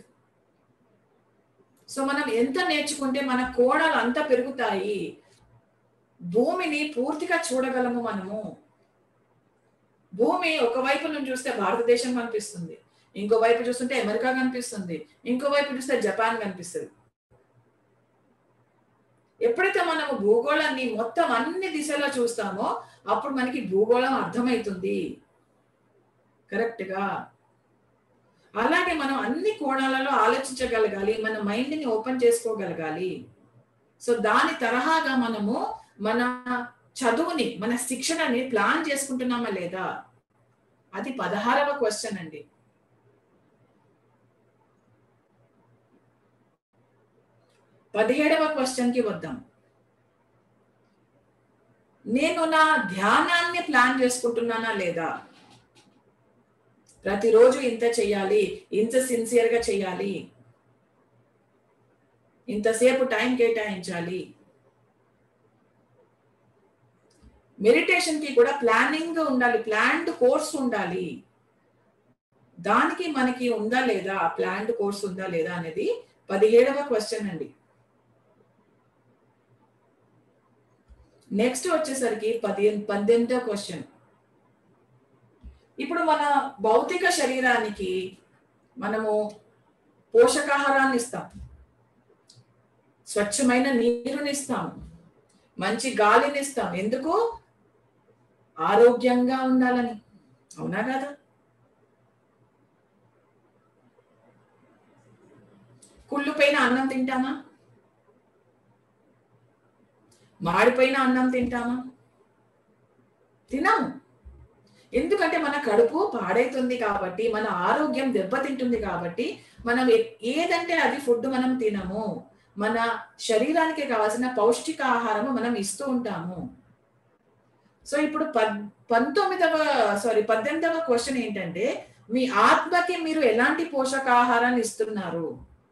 సో మనం ఎంత నేర్చుకుంటే మన కోణాలు అంత పెరుగుతాయి భూమిని పూర్తిగా చూడగలము మనము భూమి ఒకవైపు నుంచి చూస్తే భారతదేశం కనిపిస్తుంది ఇంకో వైపు చూస్తుంటే అమెరికా కనిపిస్తుంది ఇంకో వైపు చూస్తే జపాన్ కనిపిస్తుంది ఎప్పుడైతే మనము భూగోళాన్ని మొత్తం అన్ని దిశలో చూస్తామో అప్పుడు మనకి భూగోళం అర్థమవుతుంది కరెక్ట్ గా అలాగే మనం అన్ని కోణాలలో ఆలోచించగలగాలి మన మైండ్ ని ఓపెన్ చేసుకోగలగాలి సో దాని తరహాగా మనము మన చదువుని మన శిక్షణని ప్లాన్ చేసుకుంటున్నామా లేదా అది పదహారవ క్వశ్చన్ అండి పదిహేడవ క్వశ్చన్ కి వద్దాం నేను నా ధ్యానాన్ని ప్లాన్ చేసుకుంటున్నానా లేదా ప్రతిరోజు ఇంత చెయ్యాలి ఇంత సిన్సియర్ గా చెయ్యాలి ఇంతసేపు టైం కేటాయించాలి మెడిటేషన్ కి కూడా ప్లానింగ్ ఉండాలి ప్లాన్డ్ కోర్స్ ఉండాలి దానికి మనకి ఉందా లేదా ప్లాన్డ్ కోర్స్ ఉందా లేదా అనేది పదిహేడవ క్వశ్చన్ అండి నెక్స్ట్ వచ్చేసరికి పది పద్దెనిమిదో క్వశ్చన్ ఇప్పుడు మన భౌతిక శరీరానికి మనము పోషకాహారాన్ని ఇస్తాం స్వచ్ఛమైన నీరుని ఇస్తాం మంచి గాలిని ఇస్తాం ఎందుకు ఆరోగ్యంగా ఉండాలని అవునా కదా కుళ్ళుపైన అన్నం తింటామా మాడిపోయిన అన్నం తింటామా తినము ఎందుకంటే మన కడుపు పాడైతుంది కాబట్టి మన ఆరోగ్యం దెబ్బతింటుంది కాబట్టి మనం ఏ- ఏదంటే అది ఫుడ్ మనం తినము మన శరీరానికి కావాల్సిన పౌష్టిక ఆహారము మనం ఇస్తూ ఉంటాము సో ఇప్పుడు పద్ పంతొమ్మిదవ సారీ పద్దెనిమిదవ క్వశ్చన్ ఏంటంటే మీ ఆత్మకి మీరు ఎలాంటి పోషకాహారాన్ని ఇస్తున్నారు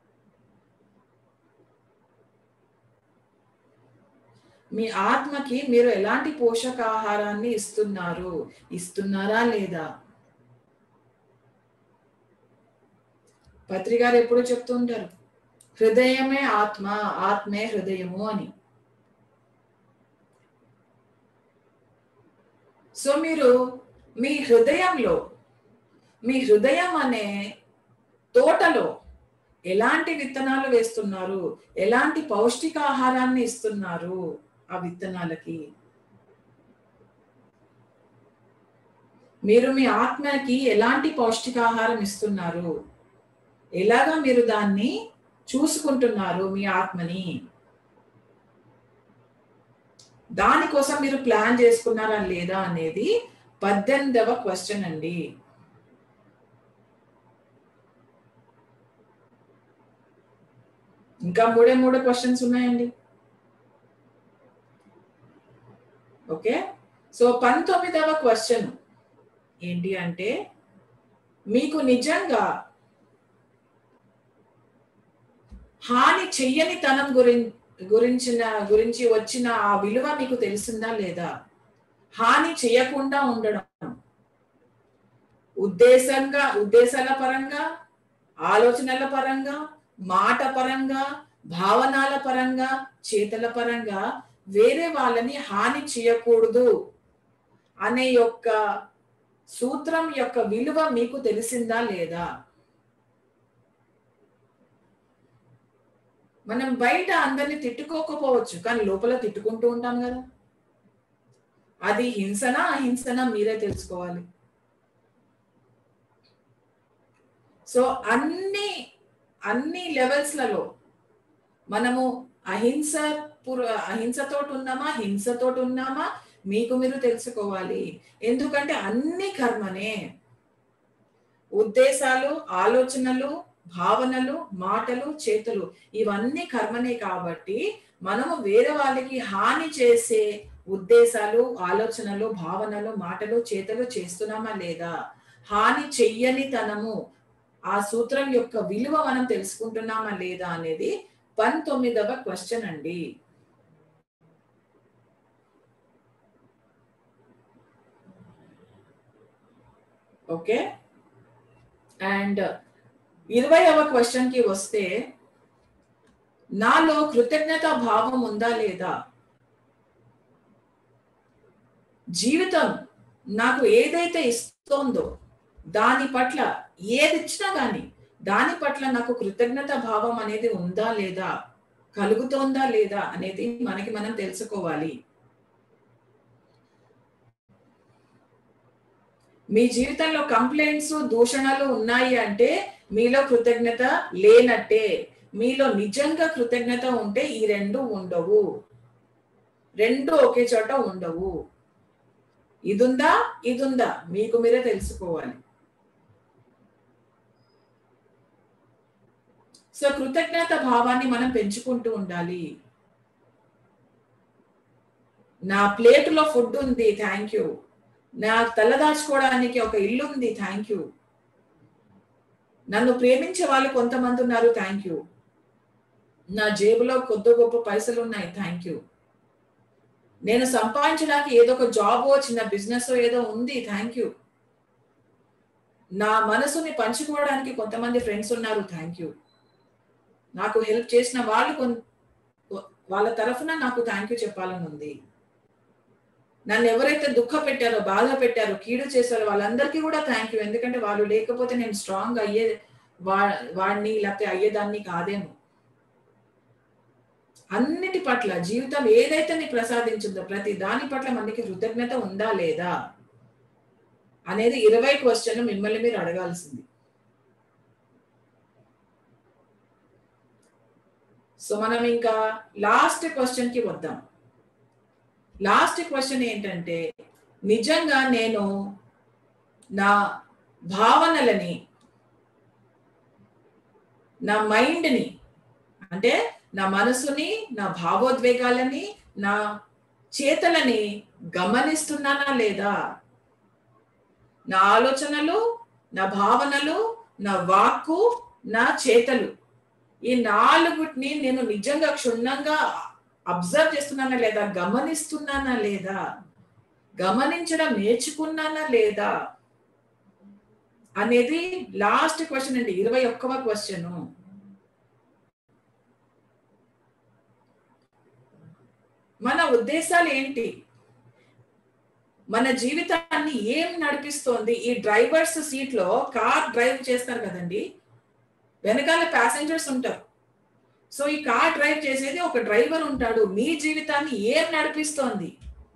మీ ఆత్మకి మీరు ఎలాంటి పోషకాహారాన్ని ఇస్తున్నారు ఇస్తున్నారా లేదా పత్రి గారు ఎప్పుడు చెప్తూ ఉంటారు హృదయమే ఆత్మ ఆత్మే హృదయము అని సో మీరు మీ హృదయంలో మీ హృదయం అనే తోటలో ఎలాంటి విత్తనాలు వేస్తున్నారు ఎలాంటి పౌష్టికాహారాన్ని ఇస్తున్నారు ఆ విత్తనాలకి మీరు మీ ఆత్మకి ఎలాంటి పౌష్టికాహారం ఇస్తున్నారు ఎలాగా మీరు దాన్ని చూసుకుంటున్నారు మీ ఆత్మని దానికోసం మీరు ప్లాన్ చేసుకున్నారా లేదా అనేది పద్దెనిమిదవ క్వశ్చన్ అండి ఇంకా మూడే మూడు క్వశ్చన్స్ ఉన్నాయండి ఓకే సో పంతొమ్మిదవ క్వశ్చన్ ఏంటి అంటే మీకు నిజంగా హాని చెయ్యని తనం గురి గురించిన గురించి వచ్చిన ఆ విలువ మీకు తెలిసిందా లేదా హాని చేయకుండా ఉండడం ఉద్దేశంగా ఉద్దేశాల పరంగా ఆలోచనల పరంగా మాట పరంగా భావనాల పరంగా చేతల పరంగా వేరే వాళ్ళని హాని చేయకూడదు అనే యొక్క సూత్రం యొక్క విలువ మీకు తెలిసిందా లేదా మనం బయట అందరిని తిట్టుకోకపోవచ్చు కానీ లోపల తిట్టుకుంటూ ఉంటాం కదా అది హింసనా అహింసనా మీరే తెలుసుకోవాలి సో అన్ని అన్ని లెవెల్స్లలో మనము అహింస పుర అహింసతోటి ఉన్నామా హింసతోటి ఉన్నామా మీకు మీరు తెలుసుకోవాలి ఎందుకంటే అన్ని కర్మనే ఉద్దేశాలు ఆలోచనలు భావనలు మాటలు చేతులు ఇవన్నీ కర్మనే కాబట్టి మనము వేరే వాళ్ళకి హాని చేసే ఉద్దేశాలు ఆలోచనలు భావనలు మాటలు చేతలు చేస్తున్నామా లేదా హాని చెయ్యని తనము ఆ సూత్రం యొక్క విలువ మనం తెలుసుకుంటున్నామా లేదా అనేది పంతొమ్మిదవ క్వశ్చన్ అండి ఓకే అండ్ ఇరవైవ క్వశ్చన్ కి వస్తే నాలో కృతజ్ఞత భావం ఉందా లేదా జీవితం నాకు ఏదైతే ఇస్తోందో దాని పట్ల ఏది ఇచ్చినా గాని దాని పట్ల నాకు కృతజ్ఞత భావం అనేది ఉందా లేదా కలుగుతోందా లేదా అనేది మనకి మనం తెలుసుకోవాలి మీ జీవితంలో కంప్లైంట్స్ దూషణలు ఉన్నాయి అంటే మీలో కృతజ్ఞత లేనట్టే మీలో నిజంగా కృతజ్ఞత ఉంటే ఈ రెండు ఉండవు రెండు ఒకే చోట ఉండవు ఇదుందా ఇదుందా మీకు మీరే తెలుసుకోవాలి సో కృతజ్ఞత భావాన్ని మనం పెంచుకుంటూ ఉండాలి నా ప్లేటులో ఫుడ్ ఉంది థ్యాంక్ యూ నా తలదాచుకోవడానికి ఒక ఇల్లు ఉంది థ్యాంక్ యూ నన్ను ప్రేమించే వాళ్ళు కొంతమంది ఉన్నారు థ్యాంక్ యూ నా జేబులో కొద్ది గొప్ప పైసలు ఉన్నాయి థ్యాంక్ యూ నేను సంపాదించడానికి ఏదో ఒక జాబ్ చిన్న బిజినెస్ ఏదో ఉంది థ్యాంక్ యూ నా మనసుని పంచుకోవడానికి కొంతమంది ఫ్రెండ్స్ ఉన్నారు థ్యాంక్ యూ నాకు హెల్ప్ చేసిన వాళ్ళు కొన్ వాళ్ళ తరఫున నాకు థ్యాంక్ యూ చెప్పాలని ఉంది నన్ను ఎవరైతే దుఃఖ పెట్టారో బాధ పెట్టారో కీడు చేశారో వాళ్ళందరికీ కూడా థ్యాంక్ యూ ఎందుకంటే వాళ్ళు లేకపోతే నేను స్ట్రాంగ్ అయ్యే వా వాడిని లేకపోతే అయ్యేదాన్ని కాదేమో అన్నిటి పట్ల జీవితం ఏదైతే నీకు ప్రసాదించిందో ప్రతి దాని పట్ల మనకి కృతజ్ఞత ఉందా లేదా అనేది ఇరవై క్వశ్చన్ మిమ్మల్ని మీరు అడగాల్సింది సో మనం ఇంకా లాస్ట్ క్వశ్చన్ కి వద్దాం లాస్ట్ క్వశ్చన్ ఏంటంటే నిజంగా నేను నా భావనలని నా మైండ్ని అంటే నా మనసుని నా భావోద్వేగాలని నా చేతలని గమనిస్తున్నానా లేదా నా ఆలోచనలు నా భావనలు నా వాక్కు నా చేతలు ఈ నాలుగుటిని నేను నిజంగా క్షుణ్ణంగా అబ్జర్వ్ చేస్తున్నానా లేదా గమనిస్తున్నానా లేదా గమనించడం నేర్చుకున్నానా లేదా అనేది లాస్ట్ క్వశ్చన్ అండి ఇరవై ఒక్కవ క్వశ్చన్ మన ఉద్దేశాలు ఏంటి మన జీవితాన్ని ఏం నడిపిస్తోంది ఈ డ్రైవర్స్ సీట్ లో కార్ డ్రైవ్ చేస్తారు కదండి వెనకాల ప్యాసింజర్స్ ఉంటారు సో ఈ కార్ డ్రైవ్ చేసేది ఒక డ్రైవర్ ఉంటాడు మీ జీవితాన్ని ఏం నడిపిస్తోంది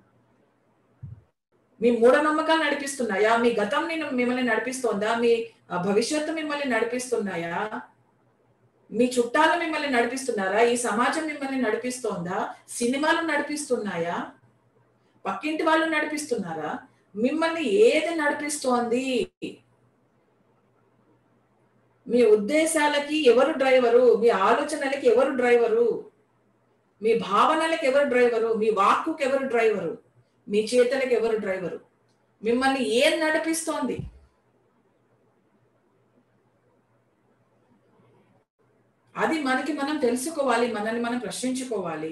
మీ మూఢనమ్మకాలు నడిపిస్తున్నాయా మీ గతం మిమ్మల్ని నడిపిస్తోందా మీ భవిష్యత్తు మిమ్మల్ని నడిపిస్తున్నాయా మీ చుట్టాలు మిమ్మల్ని నడిపిస్తున్నారా ఈ సమాజం మిమ్మల్ని నడిపిస్తోందా సినిమాలు నడిపిస్తున్నాయా పక్కింటి వాళ్ళు నడిపిస్తున్నారా మిమ్మల్ని ఏది నడిపిస్తోంది మీ ఉద్దేశాలకి ఎవరు డ్రైవరు మీ ఆలోచనలకి ఎవరు డ్రైవరు మీ భావనలకు ఎవరు డ్రైవరు మీ వాక్కుకి ఎవరు డ్రైవరు మీ చేతలకు ఎవరు డ్రైవరు మిమ్మల్ని ఏం నడిపిస్తోంది అది మనకి మనం తెలుసుకోవాలి మనల్ని మనం ప్రశ్నించుకోవాలి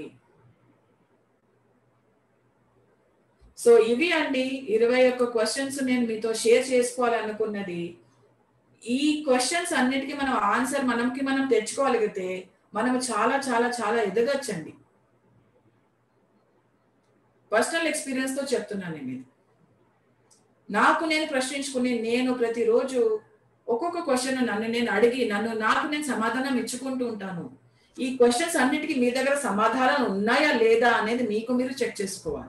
సో ఇవి అండి ఇరవై ఒక్క క్వశ్చన్స్ నేను మీతో షేర్ చేసుకోవాలనుకున్నది ఈ క్వశ్చన్స్ అన్నిటికీ మనం ఆన్సర్ మనకి మనం తెచ్చుకోగలిగితే మనం చాలా చాలా చాలా ఎదగచ్చండి పర్సనల్ ఎక్స్పీరియన్స్ తో చెప్తున్నాను నేను ఇది నాకు నేను ప్రశ్నించుకుని నేను ప్రతిరోజు ఒక్కొక్క క్వశ్చన్ నన్ను నేను అడిగి నన్ను నాకు నేను సమాధానం ఇచ్చుకుంటూ ఉంటాను ఈ క్వశ్చన్స్ అన్నిటికీ మీ దగ్గర సమాధానాలు ఉన్నాయా లేదా అనేది మీకు మీరు చెక్ చేసుకోవాలి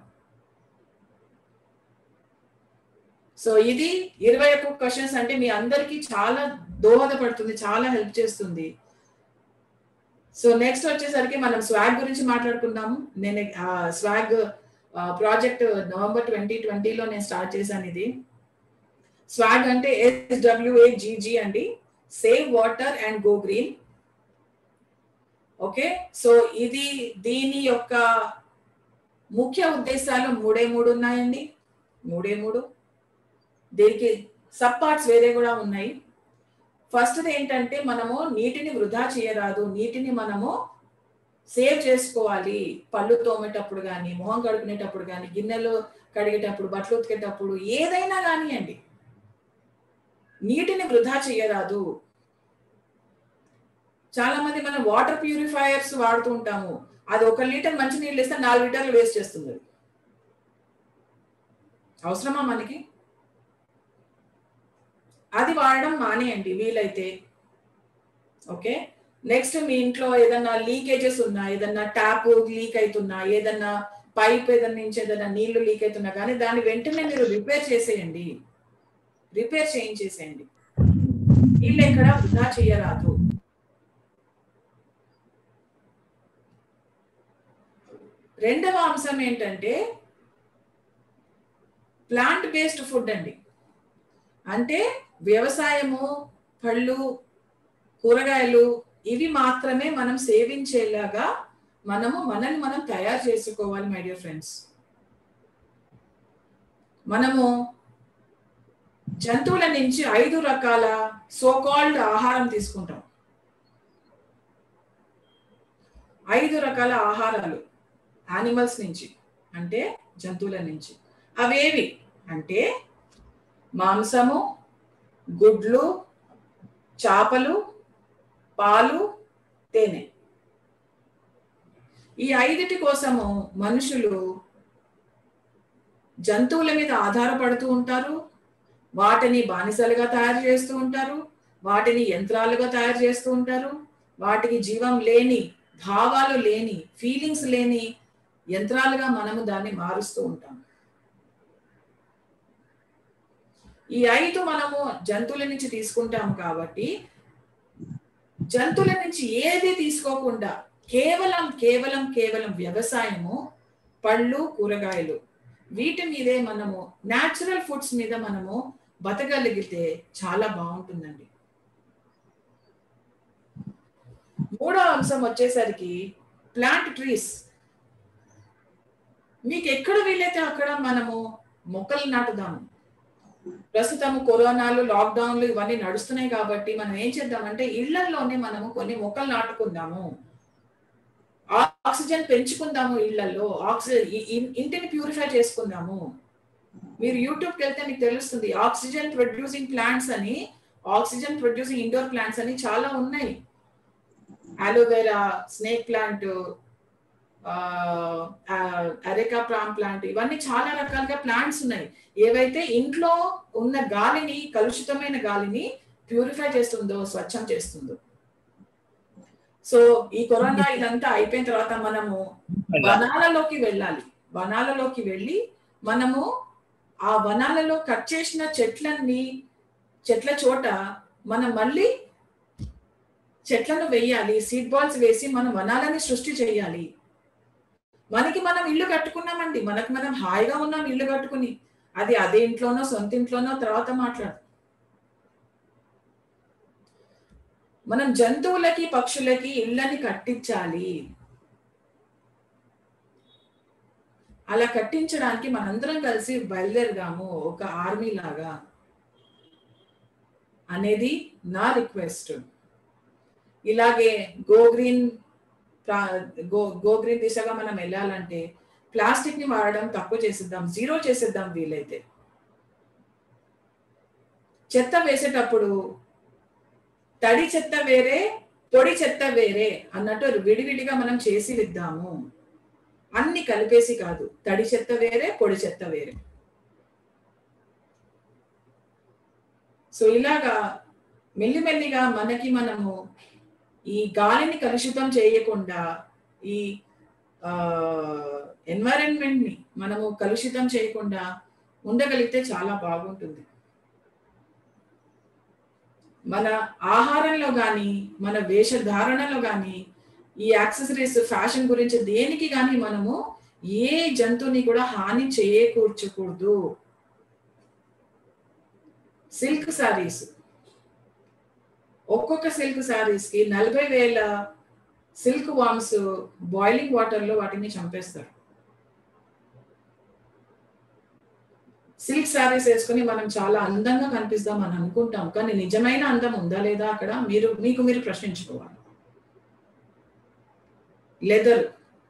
సో ఇది ఇరవై ఒక్క క్వశ్చన్స్ అంటే మీ అందరికీ చాలా దోహదపడుతుంది చాలా హెల్ప్ చేస్తుంది సో నెక్స్ట్ వచ్చేసరికి మనం స్వాగ్ గురించి మాట్లాడుకుందాము నేను స్వాగ్ ప్రాజెక్ట్ నవంబర్ ట్వంటీ ట్వంటీలో నేను స్టార్ట్ చేశాను ఇది స్వాగ్ అంటే ఎస్డబ్ల్యూఏజీజీ అండి save water and go green okay so ఇది దీని యొక్క ముఖ్య ఉద్దేశాలు మూడే మూడు ఉన్నాయండి మూడే మూడు దీనికి సబ్ పార్ట్స్ వేరే కూడా ఉన్నాయి ఫస్ట్ ఏంటంటే మనము నీటిని వృధా చేయరాదు నీటిని మనము సేవ్ చేసుకోవాలి పళ్ళు తోమేటప్పుడు కానీ మొహం కడుకునేటప్పుడు కానీ గిన్నెలు కడిగేటప్పుడు బట్టలు ఉతికేటప్పుడు ఏదైనా కానివ్వండి నీటిని వృధా చేయరాదు చాలా మంది మనం వాటర్ ప్యూరిఫైయర్స్ వాడుతూ ఉంటాము అది ఒక లీటర్ మంచి నీళ్ళు ఇస్తే నాలుగు లీటర్లు వేస్ట్ చేస్తుంది అవసరమా మనకి అది వాడడం మానేయండి వీలైతే ఓకే నెక్స్ట్ మీ ఇంట్లో ఏదన్నా లీకేజెస్ ఉన్నా ఏదన్నా ట్యాప్ లీక్ అవుతున్నా ఏదన్నా పైప్ ఏదన్నా నుంచి ఏదన్నా నీళ్లు లీక్ అవుతున్నా కానీ దాన్ని వెంటనే మీరు రిపేర్ చేసేయండి రిపేర్ చేయించేసేయండి నీళ్ళు ఎక్కడ వృధా చేయరాదు రెండవ అంశం ఏంటంటే ప్లాంట్ బేస్డ్ ఫుడ్ అండి అంటే వ్యవసాయము పళ్ళు కూరగాయలు ఇవి మాత్రమే మనం సేవించేలాగా మనము మనల్ని మనం తయారు చేసుకోవాలి మై డియర్ ఫ్రెండ్స్ మనము జంతువుల నుంచి ఐదు రకాల సోకాల్డ్ ఆహారం తీసుకుంటాం ఐదు రకాల ఆహారాలు యానిమల్స్ నుంచి అంటే జంతువుల నుంచి అవేవి అంటే మాంసము గుడ్లు చేపలు పాలు తేనె ఈ ఐదిటి కోసము మనుషులు జంతువుల మీద ఆధారపడుతూ ఉంటారు వాటిని బానిసలుగా తయారు చేస్తూ ఉంటారు వాటిని యంత్రాలుగా తయారు చేస్తూ ఉంటారు వాటికి జీవం లేని భావాలు లేని ఫీలింగ్స్ లేని యంత్రాలుగా మనము దాన్ని మారుస్తూ ఉంటాం ఈ ఐదు మనము జంతువుల నుంచి తీసుకుంటాము కాబట్టి జంతువుల నుంచి ఏది తీసుకోకుండా కేవలం కేవలం కేవలం వ్యవసాయము పళ్ళు కూరగాయలు వీటి మీదే మనము న్యాచురల్ ఫుడ్స్ మీద మనము బతకగలిగితే చాలా బాగుంటుందండి మూడో అంశం వచ్చేసరికి ప్లాంట్ ట్రీస్ మీకు ఎక్కడ వీలైతే అక్కడ మనము మొక్కలు నాటుదాము ప్రస్తుతము కరోనాలు లాక్డౌన్లు ఇవన్నీ నడుస్తున్నాయి కాబట్టి మనం ఏం చేద్దామంటే ఇళ్లలోనే మనము కొన్ని మొక్కలు నాటుకుందాము ఆక్సిజన్ పెంచుకుందాము ఇళ్లలో ఆక్సిజన్ ఇంటిని ప్యూరిఫై చేసుకుందాము మీరు యూట్యూబ్కి వెళ్తే మీకు తెలుస్తుంది ఆక్సిజన్ ప్రొడ్యూసింగ్ ప్లాంట్స్ అని ఆక్సిజన్ ప్రొడ్యూసింగ్ ఇండోర్ ప్లాంట్స్ అని చాలా ఉన్నాయి aloe vera snake plant areca palm plant ఇవన్నీ చాలా రకాలుగా ప్లాంట్స్ ఉన్నాయి ఏవైతే ఇంట్లో ఉన్న గాలిని కలుషితమైన గాలిని ప్యూరిఫై చేస్తుందో స్వచ్ఛం చేస్తుందో సో ఈ కరోనా ఇదంతా అయిపోయిన తర్వాత మనము వనాలలోకి వెళ్ళాలి వనాలలోకి వెళ్ళి మనము ఆ వనాలలో కట్ చేసిన చెట్లన్నీ చెట్ల చోట మనం మళ్ళీ చెట్లను వేయాలి సీడ్ బాల్స్ వేసి మనం వనాలని సృష్టి చేయాలి మనకి మనం ఇల్లు కట్టుకున్నామండి మనకి మనం హాయిగా ఉన్నాం ఇల్లు కట్టుకుని అది అదే ఇంట్లోనో సొంత ఇంట్లోనో తర్వాత మాట్లాడు మనం జంతువులకి పక్షులకి ఇళ్ళని కట్టించాలి అలా కట్టించడానికి మనందరం కలిసి బయలుదేరదాము ఒక ఆర్మీ లాగా అనేది నా రిక్వెస్ట్ ఇలాగే go green go go green దిశగా మనం వెళ్ళాలంటే ప్లాస్టిక్ ని వాడడం తక్కువ చేసేద్దాం జీరో చేసేద్దాం వీలైతే చెత్త వేసేటప్పుడు తడి చెత్త వేరే పొడి చెత్త వేరే అన్నట్టు విడివిడిగా మనం చేసి ఇద్దాము అన్ని కలిపేసి కాదు తడి చెత్త వేరే పొడి చెత్త వేరే సో ఇలాగా మెల్లిమెల్లిగా మనకి మనము ఈ గాలిని కలుషితం చేయకుండా ఈ ఎన్వైరన్మెంట్ ని మనము కలుషితం చేయకుండా ఉండగలిగితే చాలా బాగుంటుంది మన ఆహారంలో కానీ మన వేషధారణలో కానీ ఈ యాక్సెసరీస్ ఫ్యాషన్ గురించి దేనికి కానీ మనము ఏ జంతువుని కూడా హాని చేయకూర్చకూడదు సిల్క్ శారీస్ ఒక్కొక్క సిల్క్ శారీస్ కి నలభై వేల సిల్క్ వామ్స్ బాయిలింగ్ వాటర్ లో వాటిని చంపేస్తారు సిల్క్ శారీస్ వేసుకుని మనం చాలా అందంగా కనిపిస్తాం అని అనుకుంటాం కానీ నిజమైన అందం ఉందా లేదా అక్కడ మీరు మీకు మీరు ప్రశ్నించుకోవాలి లెదర్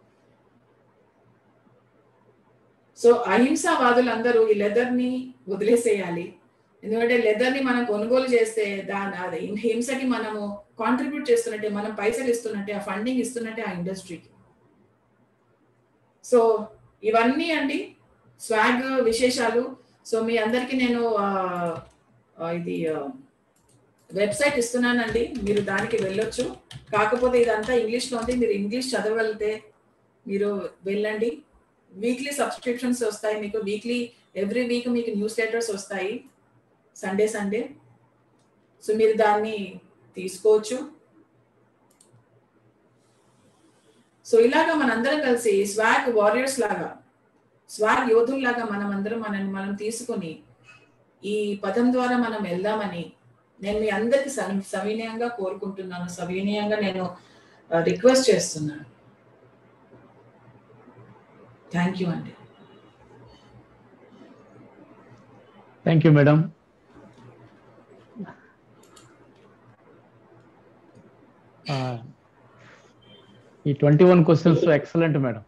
సో అహింసావాదులందరూ ఈ లెదర్ ని వదిలేసేయాలి ఎందుకంటే లెదర్ ని మనం కొనుగోలు చేస్తే దాని అది హింసకి మనము కాంట్రిబ్యూట్ చేస్తున్నట్టే మనం పైసలు ఇస్తున్నట్టే ఆ ఫండింగ్ ఇస్తున్నట్టే ఆ ఇండస్ట్రీకి సో ఇవన్నీ అండి స్వాగ్ విశేషాలు సో మీ అందరికి నేను ఇది వెబ్సైట్ ఇస్తున్నానండి మీరు దానికి వెళ్ళొచ్చు కాకపోతే ఇదంతా ఇంగ్లీష్లో ఉంది మీరు ఇంగ్లీష్ చదవగలిగితే మీరు వెళ్ళండి వీక్లీ సబ్స్క్రిప్షన్స్ వస్తాయి మీకు వీక్లీ ఎవ్రీ వీక్ మీకు న్యూస్ లెటర్స్ వస్తాయి సండే సండే సో మీరు దాన్ని తీసుకోవచ్చు సో ఇలాగా మనందరం కలిసి స్వాగ్ వారియర్స్ లాగా స్వాగ్ యోధుల్లాగా మనం అందరం మనల్ని మనం తీసుకొని ఈ పదం ద్వారా మనం వెళ్దామని నేను మీ అందరికి సవినయంగా కోరుకుంటున్నాను సవినయంగా నేను రిక్వెస్ట్ చేస్తున్నాను థ్యాంక్ యూ అండి థ్యాంక్ యూ మేడం ఈ twenty one questions excellent madam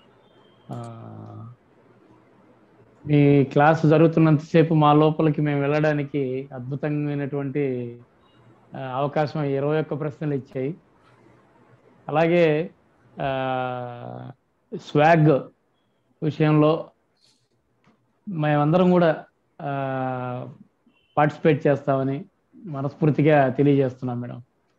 మీ క్లాస్ జరుగుతున్నంతసేపు మా లోపలికి మేము వెళ్ళడానికి అద్భుతమైనటువంటి అవకాశం ఇరవై ఒక్క ప్రశ్నలు ఇచ్చాయి అలాగే స్వాగ్ విషయంలో మేమందరం కూడా పార్టిసిపేట్ చేస్తామని మనస్ఫూర్తిగా తెలియజేస్తున్నాం మేడం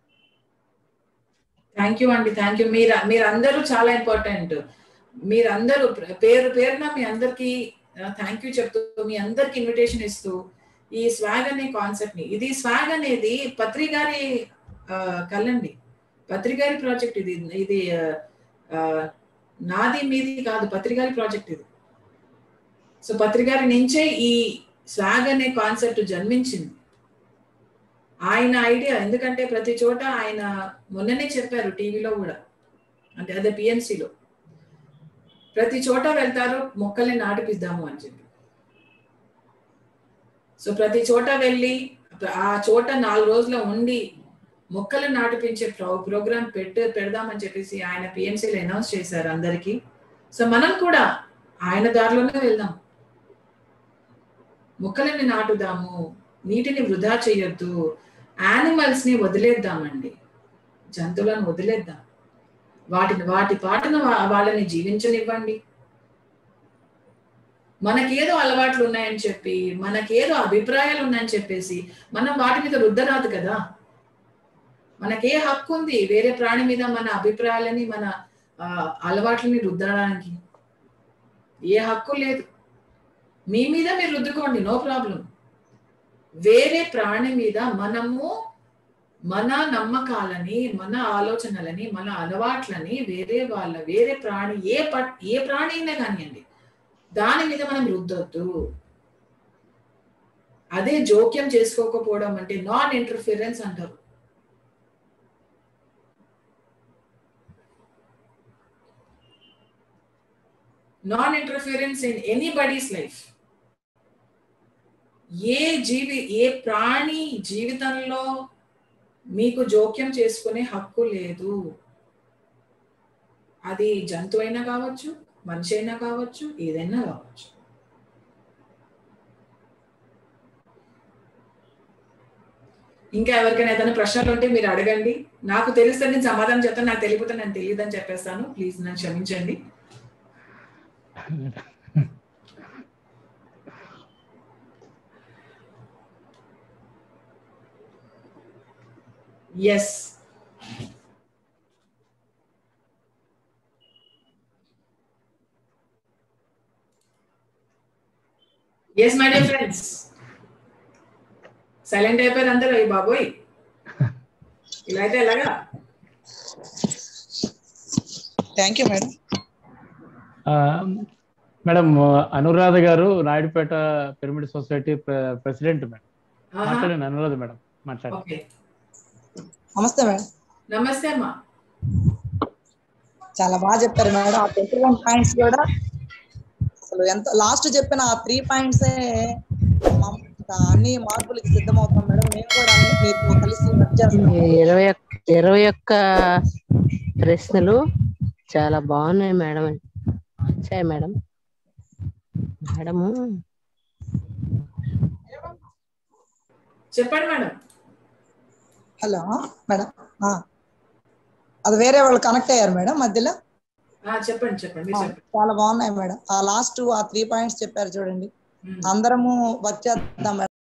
థ్యాంక్ యూ అండి థ్యాంక్ యూ మీరు మీరందరూ చాలా ఇంపార్టెంట్ మీరందరూ పేరు పేరున మీ అందరికి థ్యాంక్ యూ చెప్తూ మీ అందరికి ఇన్విటేషన్ ఇస్తూ ఈ స్వాగ్ అనే కాన్సెప్ట్ ని ఇది స్వాగ్ అనేది పత్రి గారి కళ్ళండి పత్రి గారి ప్రాజెక్ట్ ఇది ఇది నాది మీది కాదు పత్రి గారి ప్రాజెక్ట్ ఇది సో పత్రి గారి నుంచే ఈ స్వాగ్ అనే కాన్సెప్ట్ జన్మించింది ఆయన ఐడియా ఎందుకంటే ప్రతి చోట ఆయన మొన్ననే చెప్పారు టీవీలో కూడా అంటే అదే పిఎంసిలో ప్రతి చోట వెళ్తారు మొక్కల్ని నాటిపిద్దాము అని చెప్పి సో ప్రతి చోట వెళ్ళి ఆ చోట నాలుగు రోజులు ఉండి మొక్కలు నాటిపించే ప్రో ప్రోగ్రామ్ పెట్టు పెడదామని చెప్పేసి ఆయన పిఎంసీలో అనౌన్స్ చేశారు అందరికీ సో మనం కూడా ఆయన దారిలోనే వెళ్దాం మొక్కలని నాటుదాము నీటిని వృధా చేయొద్దు యానిమల్స్ ని వదిలేద్దామండి జంతువులను వదిలేద్దాం వాటిని వాటి పాటను వాళ్ళని జీవించనివ్వండి మనకేదో అలవాట్లు ఉన్నాయని చెప్పి మనకేదో అభిప్రాయాలు ఉన్నాయని చెప్పేసి మనం వాటి మీద రుద్దరాదు కదా మనకే హక్కు ఉంది వేరే ప్రాణి మీద మన అభిప్రాయాలని మన అలవాట్లని రుద్దడానికి ఏ హక్కు లేదు మీ మీద మీరు రుద్దుకోండి నో ప్రాబ్లం వేరే ప్రాణి మీద మనము మన నమ్మకాలని మన ఆలోచనలని మన అలవాట్లని వేరే వాళ్ళ వేరే ప్రాణి ఏ పట్ ఏ ప్రాణి అయినా కానివ్వండి దాని మీద మనం రుద్దొద్దు అదే జోక్యం చేసుకోకపోవడం అంటే నాన్ ఇంటర్ఫిరెన్స్ అంటారు non interference in anybody's life ఏ జీవి ఏ ప్రాణి జీవితంలో మీకు జోక్యం చేసుకునే హక్కు లేదు అది జంతువు అయినా కావచ్చు మనిషి అయినా కావచ్చు ఏదైనా కావచ్చు ఇంకా ఎవరికైనా ఏదైనా ప్రశ్నలు ఉంటే మీరు అడగండి నాకు తెలిస్తే నేను సమాధానం చెప్తాను నాకు తెలియకపోతే నేను తెలియదని చెప్పేస్తాను ప్లీజ్ నన్ను క్షమించండి yes yes my dear friends silent అయిపోయారు అందరూ అయ్యి బాబోయ్ ఇలా అయితే ఎలాగా థ్యాంక్ యూ మేడం ఆ, madam Anuradha garu Naidupeta pyramid society ప్ర- ప్రెసిడెంట్ మేడం మాట్లాడండి అనురాధ మేడం మాట్లాడండి ఓకే నమస్తే మేడం నమస్తే అమ్మా చాలా బాగా చెప్పారు మేడం ఆ ట్వంటీ వన్ పాయింట్స్ కూడా అసలు ఎంత లాస్ట్ చెప్పిన ఆ త్రీ పాయింట్స్ అన్ని మార్పులకి సిద్ధమవుతాం మేడం నేను కూడా అన్ని మీతో కలిసి వర్క్ చేస్తాను ఇరవై ఒక్క ఇరవై ఒక్క ప్రశ్నలు చాలా బాగున్నాయి మేడం వచ్చాయి మేడం మేడము చెప్పండి మేడం హలో మేడం ఆ. అది వేరే వాళ్ళు కనెక్ట్ అయ్యారు మేడం మధ్యలో ఆ, చెప్పండి చెప్పండి మీరు చెప్పండి చాలా బాగున్నాయి మేడం ఆ లాస్ట్ ఆ త్రీ పాయింట్స్ చెప్పారు చూడండి ఉమ్. అందరము వర్క్ చేద్దాం మేడం